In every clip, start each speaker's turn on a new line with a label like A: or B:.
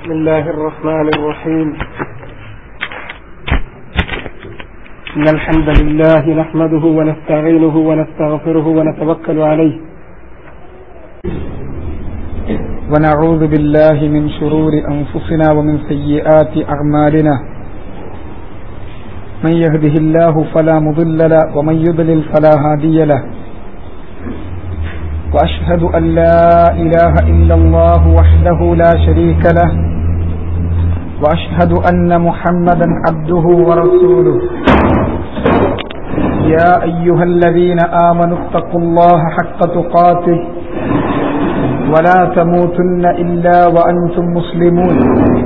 A: بسم الله الرحمن الرحيم إن الحمد لله نحمده ونستعينه ونستغفره ونتوكل عليه
B: ونعوذ بالله من شرور أنفسنا ومن سيئات أعمالنا من يهده الله فلا مضل له ومن يضلل فلا هادي له وأشهد أن لا إله إلا الله وحده لا شريك له وأشهد أن محمدا عبده ورسوله يا أيها الذين آمنوا اتقوا الله حق تقاته ولا تموتن إلا وأنتم مسلمون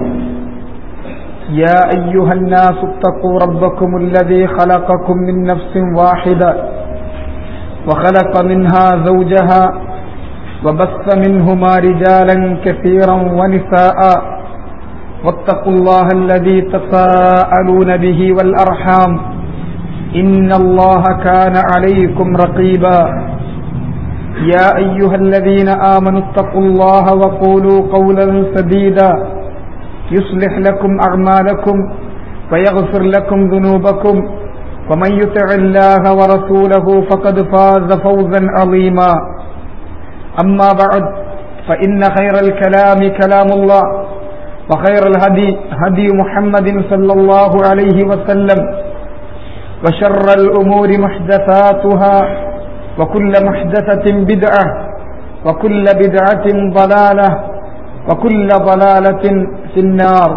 B: يا أيها الناس اتقوا ربكم الذي خلقكم من نفس واحدة وخلق منها زوجها وبث منهما رجالا كثيرا ونساء واتقوا الله الذي تساءلون به والأرحام إن الله كان عليكم رقيبا يا أيها الذين آمنوا اتقوا الله وقولوا قولا سديدا يصلح لكم أعمالكم ويغفر لكم ذنوبكم ومن يطع الله ورسوله فقد فاز فوزا عظيما أما بعد فإن خير الكلام كلام الله وخير الهدي هدي محمد صلى الله عليه وسلم وشر الأمور محدثاتها وكل محدثة بدعة وكل بدعة ضلالة وكل ضلالة في النار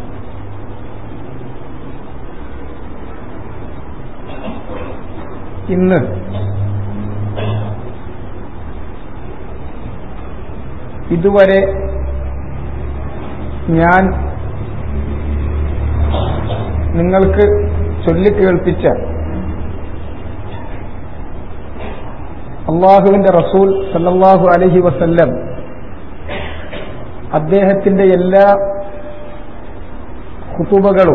B: ഇന്ന് ഇതുവരെ ഞാൻ നിങ്ങൾക്ക് ചൊല്ലിക്കേൾപ്പിച്ച അള്ളാഹുവിന്റെ റസൂൽ സല്ലാഹു അലഹി വസല്ലം അദ്ദേഹത്തിന്റെ എല്ലാ കുത്തുബകളും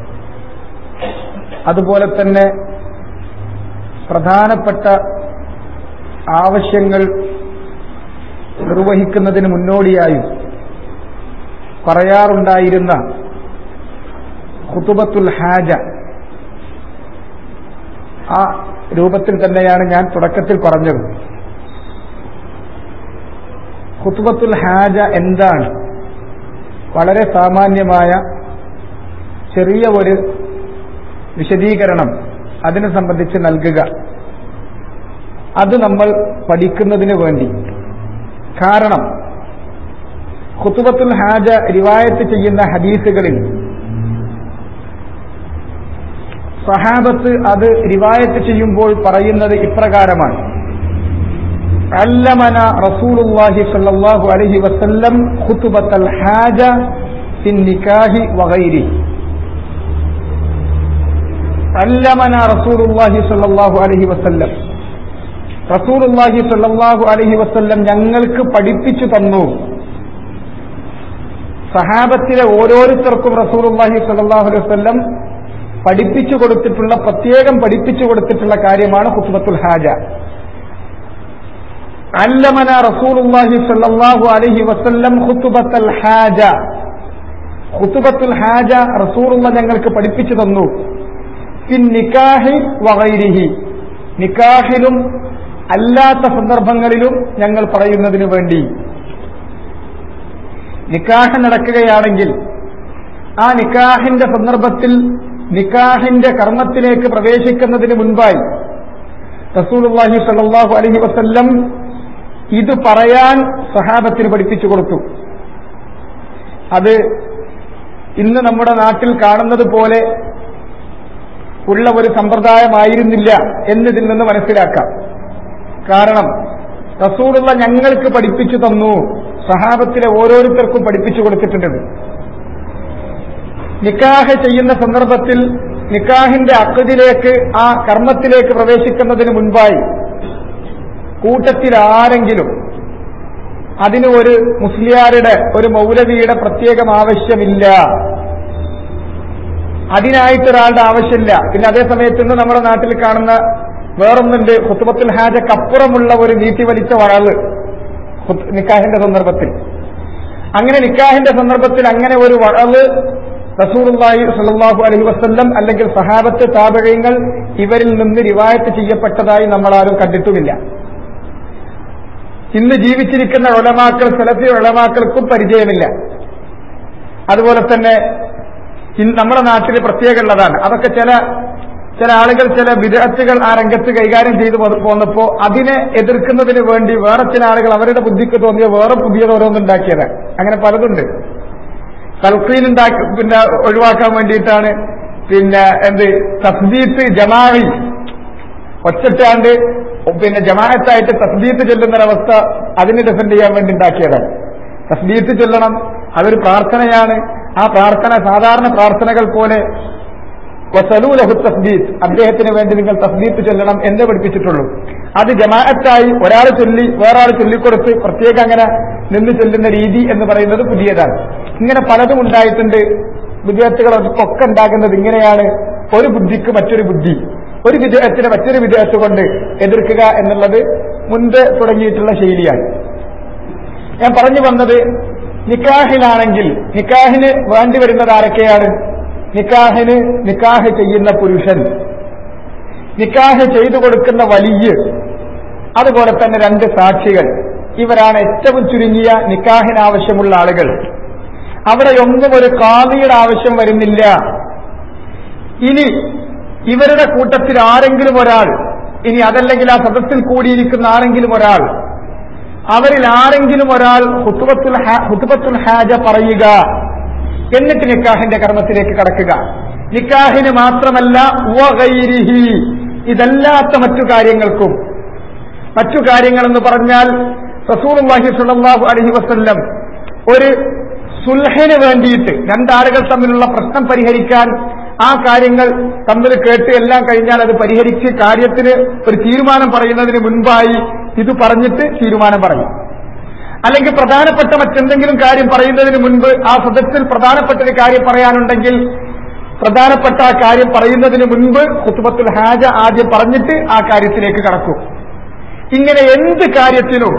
B: അതുപോലെ തന്നെ പ്രധാനപ്പെട്ട ആവശ്യങ്ങൾ നിർവഹിക്കുന്നതിന് മുന്നോടിയായും പറയാറുണ്ടായിരുന്ന ഖുതുബത്തുൽ ഹാജ ആ രൂപത്തിൽ തന്നെയാണ് ഞാൻ തുടക്കത്തിൽ പറഞ്ഞത് ഖുതുബത്തുൽ ഹാജ എന്താണ് വളരെ സാമാന്യമായ ചെറിയ ഒരു വിശദീകരണം അതിനെ സംബന്ധിച്ച് നൽകുക അത് നമ്മൾ പഠിക്കുന്നതിന് വേണ്ടി കാരണം ഖുത്തുബത്തുൽ ഹാജ റിവായത്ത് ചെയ്യുന്ന ഹദീസുകളിൽ സഹാബത്ത് അത് റിവായത്ത് ചെയ്യുമ്പോൾ പറയുന്നത് ഇപ്രകാരമാണ് അല്ലമന റസൂലുള്ളാഹി സ്വല്ലല്ലാഹു അലൈഹി വസല്ലം ഖുതുബത്തുൽ ഹാജ ഫിൻ നിക്കാഹി വഗൈരി അല്ലമന റസൂലുള്ളാഹി സ്വല്ലല്ലാഹു അലൈഹി വസല്ലം റസൂലുള്ളാഹി സ്വല്ലല്ലാഹു അലൈഹി വസല്ലം ഞങ്ങൾക്ക് പഠിപ്പിച്ചു തന്നു സഹാബത്തിലെ ഓരോരുത്തർക്കും റസൂലുള്ളാഹി സ്വല്ലല്ലാഹു അലൈഹി വസല്ലം പഠിപ്പിച്ചു കൊടുത്തിട്ടുള്ള പ്രത്യേകം പഠിപ്പിച്ചു കൊടുത്തിട്ടുള്ള കാര്യമാണ് ഖുത്ബത്തുൽ ഹാജ അല്ലമന റസൂലുള്ളാഹി സ്വല്ലല്ലാഹു അലൈഹി വസല്ലം ഖുത്ബത്തുൽ ഹാജ ഖുത്ബത്തുൽ ഹാജ റസൂലുള്ള ഞങ്ങൾക്ക് പഠിപ്പിച്ചു തന്നു പിൻ നിക്കാഹി വഗൈരിഹി നിക്കാഹിലും അല്ലാത്ത സന്ദർഭങ്ങളിലും ഞങ്ങൾ പറയുന്നതിനു വേണ്ടി നിക്കാഹ് നടക്കുകയാണെങ്കിൽ ആ നിക്കാഹിന്റെ സന്ദർഭത്തിൽ നിക്കാഹിന്റെ കർമ്മത്തിലേക്ക് പ്രവേശിക്കുന്നതിന് മുൻപായി റസൂലുള്ളാഹി സ്വല്ലല്ലാഹു അലൈഹി വസല്ലം ഇത് പറയാൻ സഹാബത്തിന് പഠിപ്പിച്ചു കൊടുത്തു അത് ഇന്ന് നമ്മുടെ നാട്ടിൽ കാണുന്നത് പോലെ ഉള്ള ഒരു സമ്പ്രദായമായിരുന്നില്ല എന്നതിൽ നിന്ന് മനസ്സിലാക്കാം കാരണം റസൂലുള്ള ഞങ്ങൾക്ക് പഠിപ്പിച്ചു തന്നു സഹാബത്തിലെ ഓരോരുത്തർക്കും പഠിപ്പിച്ചു കൊടുത്തിട്ടുണ്ട് നിക്കാഹ് ചെയ്യുന്ന സന്ദർഭത്തിൽ നിക്കാഹിന്റെ അക്കതിലേക്ക് ആ കർമ്മത്തിലേക്ക് പ്രവേശിക്കുന്നതിന് മുൻപായി കൂട്ടത്തിൽ ആരെങ്കിലും അതിന് ഒരു മുസ്ലിയാരുടെ ഒരു മൗലവിയുടെ പ്രത്യേകം ആവശ്യമില്ല അതിനായിട്ടൊരാളുടെ ആവശ്യമില്ല പിന്നെ അതേ സമയത്ത് ഇന്ന് നമ്മുടെ നാട്ടിൽ കാണുന്ന വേറൊന്നുണ്ട് ഹുത്തുബത്തുൽ ഹാജക്കപ്പുറമുള്ള ഒരു നീട്ടി വലിച്ച വഴല് നിക്കാഹിന്റെ സന്ദർഭത്തിൽ അങ്ങനെ നിക്കാഹിന്റെ സന്ദർഭത്തിൽ അങ്ങനെ ഒരു വളവ് റസൂറുല്ലാഹി സല്ലാഹു അലഹി വസ്ല്ലം അല്ലെങ്കിൽ സഹാബത്ത് താപഴയങ്ങൾ ഇവരിൽ നിന്ന് റിവായത്ത് ചെയ്യപ്പെട്ടതായി നമ്മൾ ആരും കണ്ടിട്ടുമില്ല ഇന്ന് ജീവിച്ചിരിക്കുന്ന ഉളമാക്കൾ സ്ഥലത്തെ ഉളമാക്കൾക്കും പരിചയമില്ല അതുപോലെ തന്നെ നമ്മുടെ നാട്ടിൽ പ്രത്യേകമുള്ളതാണ് അതൊക്കെ ചില ചില ആളുകൾ ചില വിദഗ്ധകൾ ആ രംഗത്ത് കൈകാര്യം ചെയ്തു പോന്നപ്പോ അതിനെ എതിർക്കുന്നതിന് വേണ്ടി വേറെ ചില ആളുകൾ അവരുടെ ബുദ്ധിക്ക് തോന്നിയ വേറെ പുതിയത് ഓരോന്നുണ്ടാക്കിയത് അങ്ങനെ പലതുണ്ട് തൽക്കീൻ ഉണ്ടാക്കി പിന്നെ ഒഴിവാക്കാൻ വേണ്ടിയിട്ടാണ് പിന്നെ എന്ത് തസ്ദീത്ത് ജമാഅി ഒറ്ററ്റാണ്ട് പിന്നെ ജമാഅത്തായിട്ട് തസ്ദീത്ത് ചൊല്ലുന്നൊരവസ്ഥ അതിനെ ഡിഫെൻഡ് ചെയ്യാൻ വേണ്ടി ഉണ്ടാക്കിയതാണ് തസ്ദീത്ത് ചൊല്ലണം അതൊരു പ്രാർത്ഥനയാണ് ആ പ്രാർത്ഥന സാധാരണ പ്രാർത്ഥനകൾ പോലെ വസലൂലഹു തസ്ദീത്ത് അദ്ദേഹത്തിന് വേണ്ടി നിങ്ങൾ തസ്ദീത്ത് ചൊല്ലണം എന്നേ പഠിപ്പിച്ചിട്ടുള്ളൂ അത് ജമാഅത്തായി ഒരാൾ ചൊല്ലി വേറൊരാൾ ചൊല്ലിക്കൊടുത്ത് പ്രത്യേകം അങ്ങനെ നിന്ന് ചൊല്ലുന്ന രീതി എന്ന് പറയുന്നത് പുതിയതാണ് ഇങ്ങനെ പലതും ഉണ്ടായിട്ടുണ്ട് വിദ്യാർത്ഥികളൊക്കെ ഉണ്ടാകുന്നത് ഇങ്ങനെയാണ് ഒരു ബുദ്ധിക്ക് മറ്റൊരു ബുദ്ധി ഒരു വിദേഹത്തിന് മറ്റൊരു വിദേഹത്ത് കൊണ്ട് എതിർക്കുക എന്നുള്ളത് മുൻപ് തുടങ്ങിയിട്ടുള്ള ശൈലിയാണ് ഞാൻ പറഞ്ഞു വന്നത് നിക്കാഹിലാണെങ്കിൽ നിക്കാഹിന് വേണ്ടി വരുന്നത് ആരൊക്കെയാണ് നിക്കാഹിന് നിക്കാഹ് ചെയ്യുന്ന പുരുഷൻ നിക്കാഹ് ചെയ്തു കൊടുക്കുന്ന വലിയ അതുപോലെ തന്നെ രണ്ട് സാക്ഷികൾ ഇവരാണ് ഏറ്റവും ചുരുങ്ങിയ നിക്കാഹിന് ആവശ്യമുള്ള ആളുകൾ അവിടെയൊന്നും ഒരു കാതിയുടെ ആവശ്യം വരുന്നില്ല ഇനി ഇവരുടെ കൂട്ടത്തിൽ ആരെങ്കിലും ഒരാൾ ഇനി അതല്ലെങ്കിൽ ആ സദസ്സിൽ കൂടിയിരിക്കുന്ന ആരെങ്കിലും ഒരാൾ അവരിൽ ആരെങ്കിലും ഒരാൾ ഹുത്തുബത്തുൽ ഹുത്തുബത്തുൽ ഹാജ പറയുക എന്നിട്ട് നിക്കാഹിന്റെ കർമ്മത്തിലേക്ക് കടക്കുക നിക്കാഹിന് മാത്രമല്ല വഗൈരിഹി ഇതല്ലാത്ത മറ്റു കാര്യങ്ങൾക്കും മറ്റു കാര്യങ്ങളെന്ന് പറഞ്ഞാൽ റസൂർഹി സുല്ലാഹു അലഹി വസ്ല്ലം ഒരു സുൽഹിന് വേണ്ടിയിട്ട് രണ്ടാളുകൾ തമ്മിലുള്ള പ്രശ്നം പരിഹരിക്കാൻ ആ കാര്യങ്ങൾ തമ്മിൽ കേട്ട് എല്ലാം കഴിഞ്ഞാൽ അത് പരിഹരിച്ച് കാര്യത്തിന് ഒരു തീരുമാനം പറയുന്നതിന് മുൻപായി ഇത് പറഞ്ഞിട്ട് തീരുമാനം പറയും അല്ലെങ്കിൽ പ്രധാനപ്പെട്ട മറ്റെന്തെങ്കിലും കാര്യം പറയുന്നതിന് മുൻപ് ആ സദസ്സിൽ പ്രധാനപ്പെട്ട ഒരു കാര്യം പറയാനുണ്ടെങ്കിൽ പ്രധാനപ്പെട്ട ആ കാര്യം പറയുന്നതിന് മുൻപ് കുത്തുബത്തുൽ ഹാജ ആദ്യം പറഞ്ഞിട്ട് ആ കാര്യത്തിലേക്ക് കടക്കും ഇങ്ങനെ എന്ത് കാര്യത്തിനും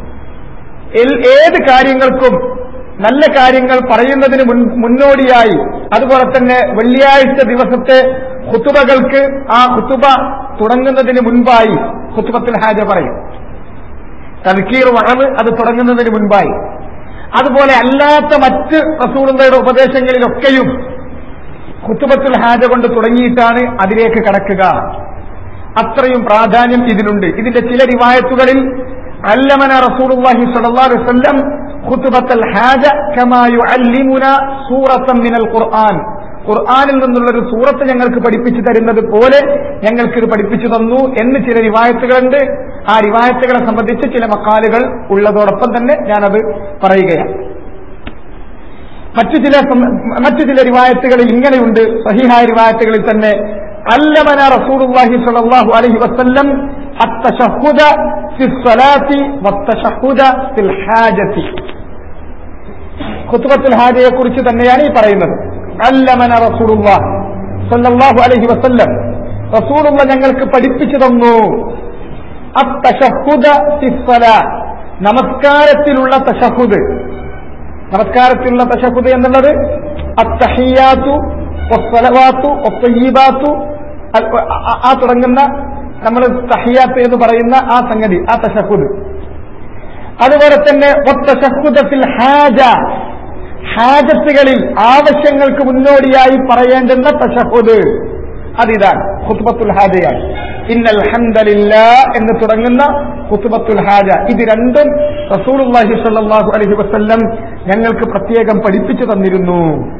B: ഏത് കാര്യങ്ങൾക്കും നല്ല കാര്യങ്ങൾ പറയുന്നതിന് മുന്നോടിയായി അതുപോലെ തന്നെ വെള്ളിയാഴ്ച ദിവസത്തെ ഹുത്തുബകൾക്ക് ആ ഹുത്തുബ തുടങ്ങുന്നതിന് മുൻപായി ഹുത്തുബത്തുൽ ഹാജ പറയും തൽക്കീർ വളവ് അത് തുടങ്ങുന്നതിന് മുൻപായി അതുപോലെ അല്ലാത്ത മറ്റ് റസൂളുകളുടെ ഉപദേശങ്ങളിലൊക്കെയും കുത്തുബത്തുൽ ഹാജ കൊണ്ട് തുടങ്ങിയിട്ടാണ് അതിലേക്ക് കടക്കുക അത്രയും പ്രാധാന്യം ഇതിനുണ്ട് ഇതിന്റെ ചില റിവായത്തുകളിൽ അല്ലമന റസൂലുള്ളാഹി സ്വല്ലല്ലാഹു അലൈഹി വസല്ലം ഖുതുബത്തുൽ ഹാജ കമാ യുഅല്ലിമുന സൂറത്തൻ മിനൽ ഖുർആൻ ഖുർആനിൽ നിന്നുള്ള ഒരു സൂറത്ത് ഞങ്ങൾക്ക് പഠിപ്പിച്ചു തരുന്നത് പോലെ ഞങ്ങൾക്ക് ഇത് പഠിപ്പിച്ചു തന്നു എന്ന് ചില റിവായത്തുകളുണ്ട് ആ റിവായത്തുകളെ സംബന്ധിച്ച് ചില മക്കാലുകൾ ഉള്ളതോടൊപ്പം തന്നെ ഞാനത് പറയുകയാണ് മറ്റു ചില മറ്റു ചില റിവായത്തുകളിൽ ഇങ്ങനെയുണ്ട് സഹിഹായ റിവായത്തുകളിൽ തന്നെ അല്ലമന റസൂലുള്ളാഹി സ്വല്ലല്ലാഹു അലൈഹി വസല്ലം التشهد في الصلاة والتشهد في الحاجة ഖുത്ബത്തുൽ ഹാജയെ കുറിച്ച് തന്നെയാണ് ഈ പറയുന്നത് അല്ലമന റസൂലുള്ള സല്ലല്ലാഹു അലൈഹി വസല്ലം റസൂലുള്ള ഞങ്ങൾക്ക് പഠിപ്പിച്ചു തന്നു അത്തഷഹുദ നമസ്കാരത്തിലുള്ള തഷഹുദ് നമസ്കാരത്തിലുള്ള തഷഹുദ് എന്നുള്ളത് അത്തഹിയാത്തു ഒസ്വലവാത്തു ഒത്തയ്യീബാത്തു ആ തുടങ്ങുന്ന നമ്മൾ തഹിയാത്ത് എന്ന് പറയുന്ന ആ സംഗതി ആ തഷഹുദ് അതുപോലെ തന്നെ ഒത്തഷഹുദത്തിൽ ഹാജ ഹാജത്തുകളിൽ ആവശ്യങ്ങൾക്ക് മുന്നോടിയായി പറയേണ്ടുന്ന തഷഹുദ് അതിതാണ് ഖുത്ബത്തുൽ ഹാജയാണ് ഇന്നൽ ഹംദലില്ല എന്ന് തുടങ്ങുന്ന ഖുത്ബത്തുൽ ഹാജ ഇത് രണ്ടും റസൂലുള്ളാഹി സ്വല്ലല്ലാഹു അലൈഹി വസല്ലം ഞങ്ങൾക്ക് പ്രത്യേകം പഠിപ്പിച്ചു തന്നിരുന്നു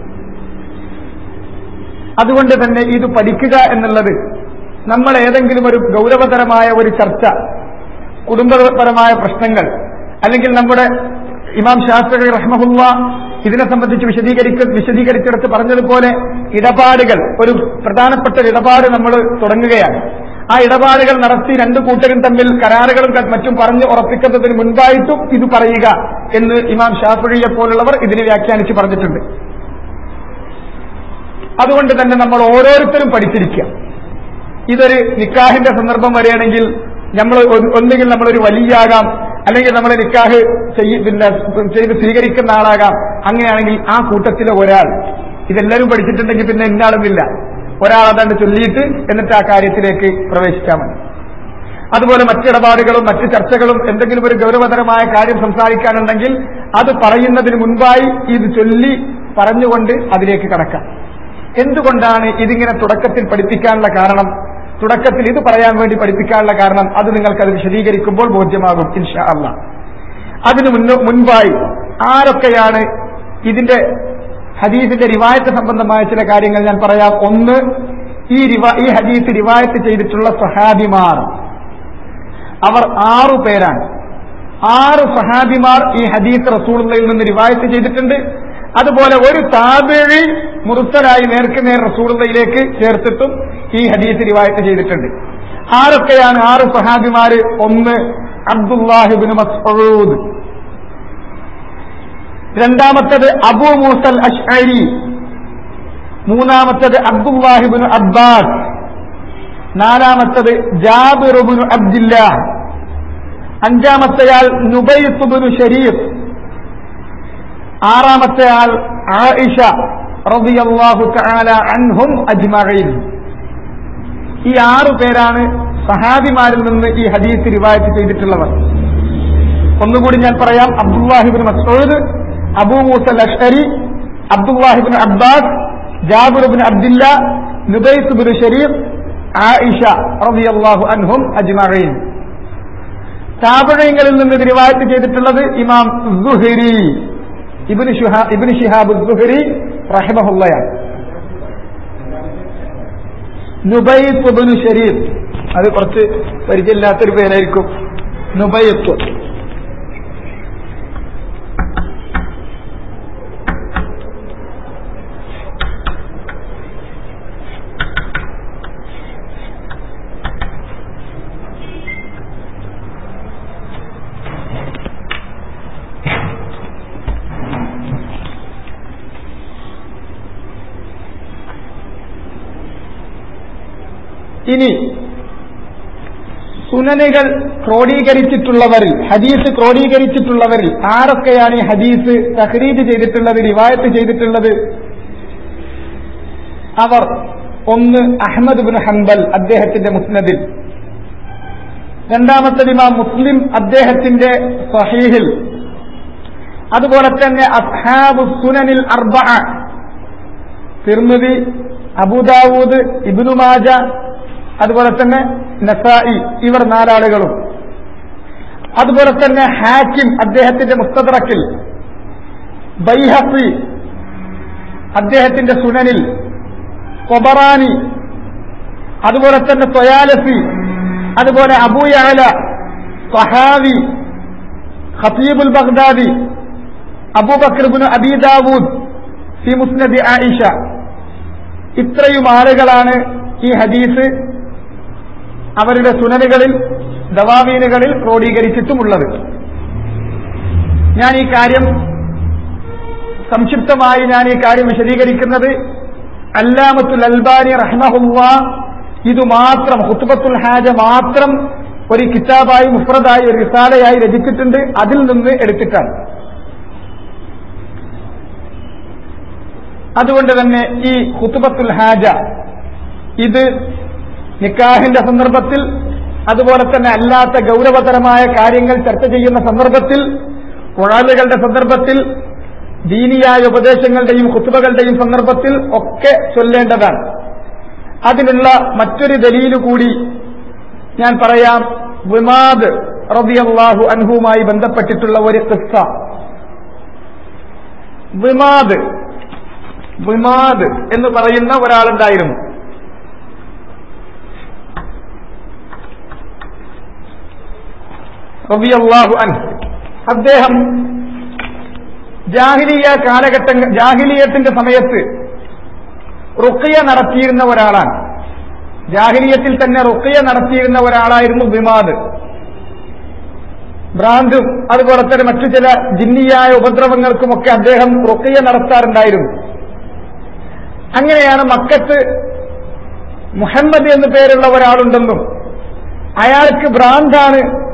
B: അതുകൊണ്ട് തന്നെ ഇത് പഠിക്കുക എന്നുള്ളത് നമ്മൾ ഏതെങ്കിലും ഒരു ഗൗരവതരമായ ഒരു ചർച്ച കുടുംബപരമായ പ്രശ്നങ്ങൾ അല്ലെങ്കിൽ നമ്മുടെ ഇമാം ശാസ്ത്രി റഹ്മഹുല്ല ഇതിനെ സംബന്ധിച്ച് വിശദീകരിക്ക വിശദീകരിച്ചിടത്ത് പറഞ്ഞതുപോലെ ഇടപാടുകൾ ഒരു പ്രധാനപ്പെട്ട ഇടപാട് നമ്മൾ തുടങ്ങുകയാണ് ആ ഇടപാടുകൾ നടത്തി രണ്ടു കൂട്ടരും തമ്മിൽ കരാറുകളും മറ്റും പറഞ്ഞു ഉറപ്പിക്കുന്നതിന് മുൻപായിട്ടും ഇത് പറയുക എന്ന് ഇമാം ഷാഫിയെ പോലുള്ളവർ ഇതിനെ വ്യാഖ്യാനിച്ച് പറഞ്ഞിട്ടുണ്ട് അതുകൊണ്ട് തന്നെ നമ്മൾ ഓരോരുത്തരും പഠിച്ചിരിക്കുക ഇതൊരു നിക്കാഹിന്റെ സന്ദർഭം വരികയാണെങ്കിൽ നമ്മൾ ഒന്നുകിൽ നമ്മളൊരു വലിയാകാം അല്ലെങ്കിൽ നമ്മൾ നിക്കാഹ് ചെയ്യ പിന്നെ ചെയ്ത് സ്വീകരിക്കുന്ന ആളാകാം അങ്ങനെയാണെങ്കിൽ ആ കൂട്ടത്തിലെ ഒരാൾ ഇതെല്ലാവരും പഠിച്ചിട്ടുണ്ടെങ്കിൽ പിന്നെ ഇന്നാളുമില്ല ഒരാൾ അതാണ്ട് ചൊല്ലിയിട്ട് എന്നിട്ട് ആ കാര്യത്തിലേക്ക് പ്രവേശിച്ചാൽ മതി അതുപോലെ മറ്റിടപാടുകളും മറ്റ് ചർച്ചകളും എന്തെങ്കിലും ഒരു ഗൗരവതരമായ കാര്യം സംസാരിക്കാനുണ്ടെങ്കിൽ അത് പറയുന്നതിന് മുൻപായി ഇത് ചൊല്ലി പറഞ്ഞുകൊണ്ട് അതിലേക്ക് കടക്കാം എന്തുകൊണ്ടാണ് ഇതിങ്ങനെ തുടക്കത്തിൽ പഠിപ്പിക്കാനുള്ള കാരണം തുടക്കത്തിൽ ഇത് പറയാൻ വേണ്ടി പഠിപ്പിക്കാനുള്ള കാരണം അത് നിങ്ങൾക്കത് വിശദീകരിക്കുമ്പോൾ ബോധ്യമാകും ഇൻഷാ അല്ല അതിനു മുന്നോ മുൻപായി ആരൊക്കെയാണ് ഇതിന്റെ ഹദീസിന്റെ റിവായത്ത് സംബന്ധമായ ചില കാര്യങ്ങൾ ഞാൻ പറയാം ഒന്ന് ഈ റിവാ ഈ ഹദീസ് റിവായത്ത് ചെയ്തിട്ടുള്ള സഹാബിമാർ അവർ ആറു പേരാണ് ആറ് സഹാബിമാർ ഈ ഹദീസ് റസൂളിൽ നിന്ന് റിവായത്ത് ചെയ്തിട്ടുണ്ട് അതുപോലെ ഒരു താബേഴി മുറുത്തലായി നേർക്കുനേർ റസൂളിലേക്ക് ചേർത്തിട്ടും ഈ ഹദീസ് റിവായത്ത് ചെയ്തിട്ടുണ്ട് ആരൊക്കെയാണ് ആറ് സഹാബിമാര് ഒന്ന് അബ്ദുല്ലാഹിബിൻ മസ്ഊദ് രണ്ടാമത്തത് അബൂ മൂസൽ അഷ്അരി മൂന്നാമത്തത് അബ്ദുല്ലാഹിബിൻ അബ്ബാസ് നാലാമത്തത് ജാബിറുബിനു അബ്ദില്ല അഞ്ചാമത്തെയാൾ നുബൈത്തുബിനു ഷരീഫ് ആറാമത്തെയാൾ ആയിഷ റളിയല്ലാഹു തആല അൻഹും അജ്മഈൻ ഈ ആറു പേരാണ് സഹാബിമാരിൽ നിന്ന് ഈ ഹദീസ് റിവായത്ത് ചെയ്തിട്ടുള്ളവർ ഒന്നുകൂടി ഞാൻ പറയാം Abdullah ibn Masud Abu Musal Ashari Abdullah ibn Abbas Jabir ibn Abdillah Nubaith ibn Sharif Aisha റളിയല്ലാഹു അൻഹും അജ്മഈൻ താപഴയങ്ങളിൽ നിന്ന് റിവായത്ത് ചെയ്തിട്ടുള്ളത് ഇമാം സുഹരി ഇബ്നു ഷുഹാ ഇബ്നു ഷിഹാബ് സുഹരി റഹിമഹുള്ളയാണ് നുബൈത്ത് ഇബ്നു ഷരീഫ് അത് കുറച്ച് പരിചയമില്ലാത്തൊരു പേരായിരിക്കും നുബൈത്ത് ഇനി സുനനുകൾ ക്രോഡീകരിച്ചിട്ടുള്ളവരിൽ ഹദീസ് ക്രോഡീകരിച്ചിട്ടുള്ളവരിൽ ആരൊക്കെയാണ് ഈ ഹദീസ് തഹ്രീജ് ചെയ്തിട്ടുള്ളത് റിവായത്ത് ചെയ്തിട്ടുള്ളത് അവർ ഒന്ന് അഹമ്മദ് ബിൻ ഹംബൽ അദ്ദേഹത്തിന്റെ മുസ്നദിൽ രണ്ടാമത്തത് ഇമാം മുസ്ലിം അദ്ദേഹത്തിന്റെ സഹീഹിൽ അതുപോലെ തന്നെ അസ്ഹാബു സുനനിൽ അർബ തിർമിതി അബുദാവൂദ് ഇബ്നു മാജ അതുപോലെ തന്നെ നസായി ഇവർ നാലാളുകളും അതുപോലെ തന്നെ ഹാക്കിം അദ്ദേഹത്തിന്റെ മുസ്തദറക്കിൽ ബൈഹഫി അദ്ദേഹത്തിന്റെ സുനനിൽ കൊബറാനി അതുപോലെ തന്നെ തൊയാലസി അതുപോലെ അബൂയാല സഹാവി ഖത്തീബുൽ ബഗ്ദാദി അബൂബക്രബിന് അബീദാവൂദ് ഫി മുസ്നദി ആയിഷ ഇത്രയും ആളുകളാണ് ഈ ഹദീസ് അവരുടെ സുനനുകളിൽ ദവാവീനുകളിൽ ക്രോഡീകരിച്ചിട്ടുമുള്ളത് ഞാൻ ഈ കാര്യം സംക്ഷിപ്തമായി ഞാൻ ഈ കാര്യം വിശദീകരിക്കുന്നത് അല്ലാമത്തുൽ അൽബാനി റഹ്മഹുല്ല ഇത് മാത്രം ഹുത്തുബത്തുൽ ഹാജ മാത്രം ഒരു കിതാബായി മുഫ്രദായി ഒരു റിസാലയായി രചിച്ചിട്ടുണ്ട് അതിൽ നിന്ന് എടുത്തിട്ടാണ് അതുകൊണ്ട് തന്നെ ഈ ഹുത്തുബത്തുൽ ഹാജ ഇത് നിക്കാഹിന്റെ സന്ദർഭത്തിൽ അതുപോലെ തന്നെ അല്ലാത്ത ഗൗരവതരമായ കാര്യങ്ങൾ ചർച്ച ചെയ്യുന്ന സന്ദർഭത്തിൽ കുഴലുകളുടെ സന്ദർഭത്തിൽ ദീനിയായ ഉപദേശങ്ങളുടെയും കുത്തുബകളുടെയും സന്ദർഭത്തിൽ ഒക്കെ ചൊല്ലേണ്ടതാണ് അതിനുള്ള മറ്റൊരു ദലീല് കൂടി ഞാൻ പറയാം വിമാദ് റബിയല്ലാഹു അൻഹുമായി ബന്ധപ്പെട്ടിട്ടുള്ള ഒരു കിസ്സ വിമാദ് വിമാദ് എന്ന് പറയുന്ന ഒരാളുണ്ടായിരുന്നു റബിയല്ലാഹു അൻ അദ്ദേഹം ജാഹിലിയ കാലഘട്ടങ്ങൾ ജാഹിലിയത്തിന്റെ സമയത്ത് റുക്കിയ നടത്തിയിരുന്ന ഒരാളാണ് ജാഹിലിയത്തിൽ തന്നെ റുക്കിയ നടത്തിയിരുന്ന ഒരാളായിരുന്നു ബിമാദ് ഭ്രാന്തും അതുപോലെ തന്നെ മറ്റു ചില ജിന്നിയായ ഉപദ്രവങ്ങൾക്കുമൊക്കെ അദ്ദേഹം റുക്കിയ നടത്താറുണ്ടായിരുന്നു അങ്ങനെയാണ് മക്കത്ത് മുഹമ്മദ് എന്നു പേരുള്ള ഒരാളുണ്ടെന്നും അയാൾക്ക് ഭ്രാന്താണ്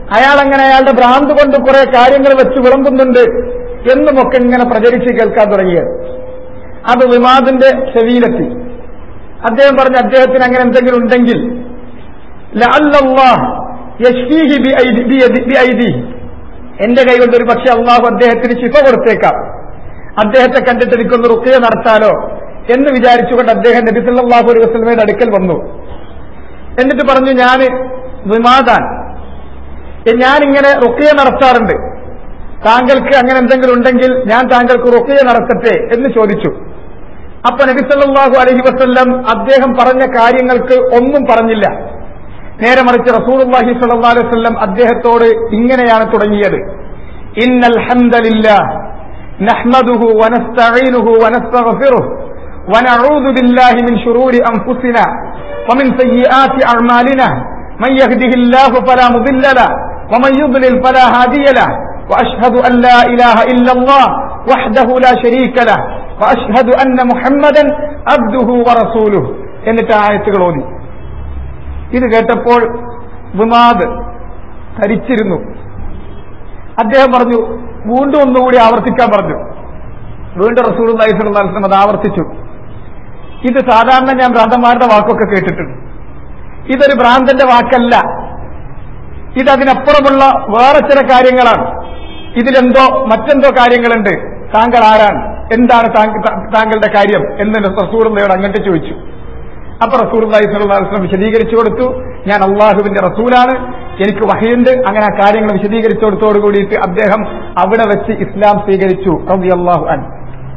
B: അയാൾ അങ്ങനെ അയാളുടെ ഭ്രാന്ത് കൊണ്ട് കുറെ കാര്യങ്ങൾ വെച്ച് വിളമ്പുന്നുണ്ട് എന്നുമൊക്കെ ഇങ്ങനെ പ്രചരിച്ച് കേൾക്കാൻ തുടങ്ങിയത് അത് വിമാദിന്റെ ചെവിയിലെത്തി അദ്ദേഹം പറഞ്ഞു അദ്ദേഹത്തിന് അങ്ങനെ എന്തെങ്കിലും ഉണ്ടെങ്കിൽ ലഅല്ലല്ലാഹ് യശ്ഫീഹി ബിഐദി- ബിയദി- ബിഐദിഹി. എന്റെ കൈ കൊണ്ട് ഒരു പക്ഷെ അള്ളാഹു അദ്ദേഹത്തിന് ശിഫ കൊടുത്തേക്കാം അദ്ദേഹത്തെ കണ്ടിട്ട് എനിക്കൊന്ന് റുക്കിയ നടത്താലോ എന്ന് വിചാരിച്ചുകൊണ്ട് അദ്ദേഹം നബി സല്ലല്ലാഹു അലൈഹി വസല്ലമയുടെ അടുക്കൽ വന്നു എന്നിട്ട് പറഞ്ഞു ഞാൻ വിമാദാൻ ഞാനിങ്ങനെ റുക്കിയ നടത്താറുണ്ട് താങ്കൾക്ക് അങ്ങനെ എന്തെങ്കിലും ഉണ്ടെങ്കിൽ ഞാൻ താങ്കൾക്ക് റുക്കിയ നടത്തട്ടെ എന്ന് ചോദിച്ചു അപ്പൊ നബി സല്ലല്ലാഹു അലൈഹി വസല്ലം അദ്ദേഹം പറഞ്ഞ കാര്യങ്ങൾക്ക് ഒന്നും പറഞ്ഞില്ല നേരെ മറിച്ച് റസൂലുള്ളാഹി സ്വല്ലല്ലാഹു അലൈഹി വസല്ലം അദ്ദേഹത്തോട് ഇങ്ങനെയാണ് തുടങ്ങിയത് ഇന്നൽ ഹംദലില്ലാഹ് നഹ്മദുഹു വനസ്തഈനുഹു വനസ്തഗ്ഫിറുഹു ونعوذ بالله من شرور أنفسنا ومن سيئات أعمالنا من يهده الله فلا مضل له ومن يضلل فلا هادي له وأشهد أن لا إله إلا الله وحده لا شريك له وأشهد أن محمدا عبده ورسوله എന്നിട്ട് ആയത്തുകൾ ഓതി ഇത് കേട്ടപ്പോൾ വിമാദ് ധരിച്ചിരുന്നു അദ്ദേഹം പറഞ്ഞു വീണ്ടും ഒന്നുകൂടി ആവർത്തിക്കാൻ പറഞ്ഞു വീണ്ടും റസൂൽ അലൈഹിസ്ലം അത് ആവർത്തിച്ചു ഇത് സാധാരണ ഞാൻ ഭ്രാന്തന്മാരുടെ വാക്കൊക്കെ കേട്ടിട്ടുണ്ട് ഇതൊരു ഭ്രാന്തന്റെ വാക്കല്ല ഇതതിനപ്പുറമുള്ള വേറെ ചില കാര്യങ്ങളാണ് ഇതിലെന്തോ മറ്റെന്തോ കാര്യങ്ങളുണ്ട് താങ്കൾ ആരാണ് എന്താണ് താങ്ക- താ- താങ്കളുടെ കാര്യം എന്ന് റസൂറുള്ളയോട് അങ്ങോട്ട് ചോദിച്ചു അപ്പൊ റസൂർ അലൈഹിസ്ലം വിശദീകരിച്ചു കൊടുത്തു ഞാൻ അള്ളാഹുവിന്റെ റസൂലാണ് എനിക്ക് വഹയുണ്ട് അങ്ങനെ ആ കാര്യങ്ങൾ വിശദീകരിച്ചു കൊടുത്തോടു കൂടിയിട്ട് അദ്ദേഹം അവിടെ വെച്ച് ഇസ്ലാം സ്വീകരിച്ചു റളിയല്ലാഹു അൻഹു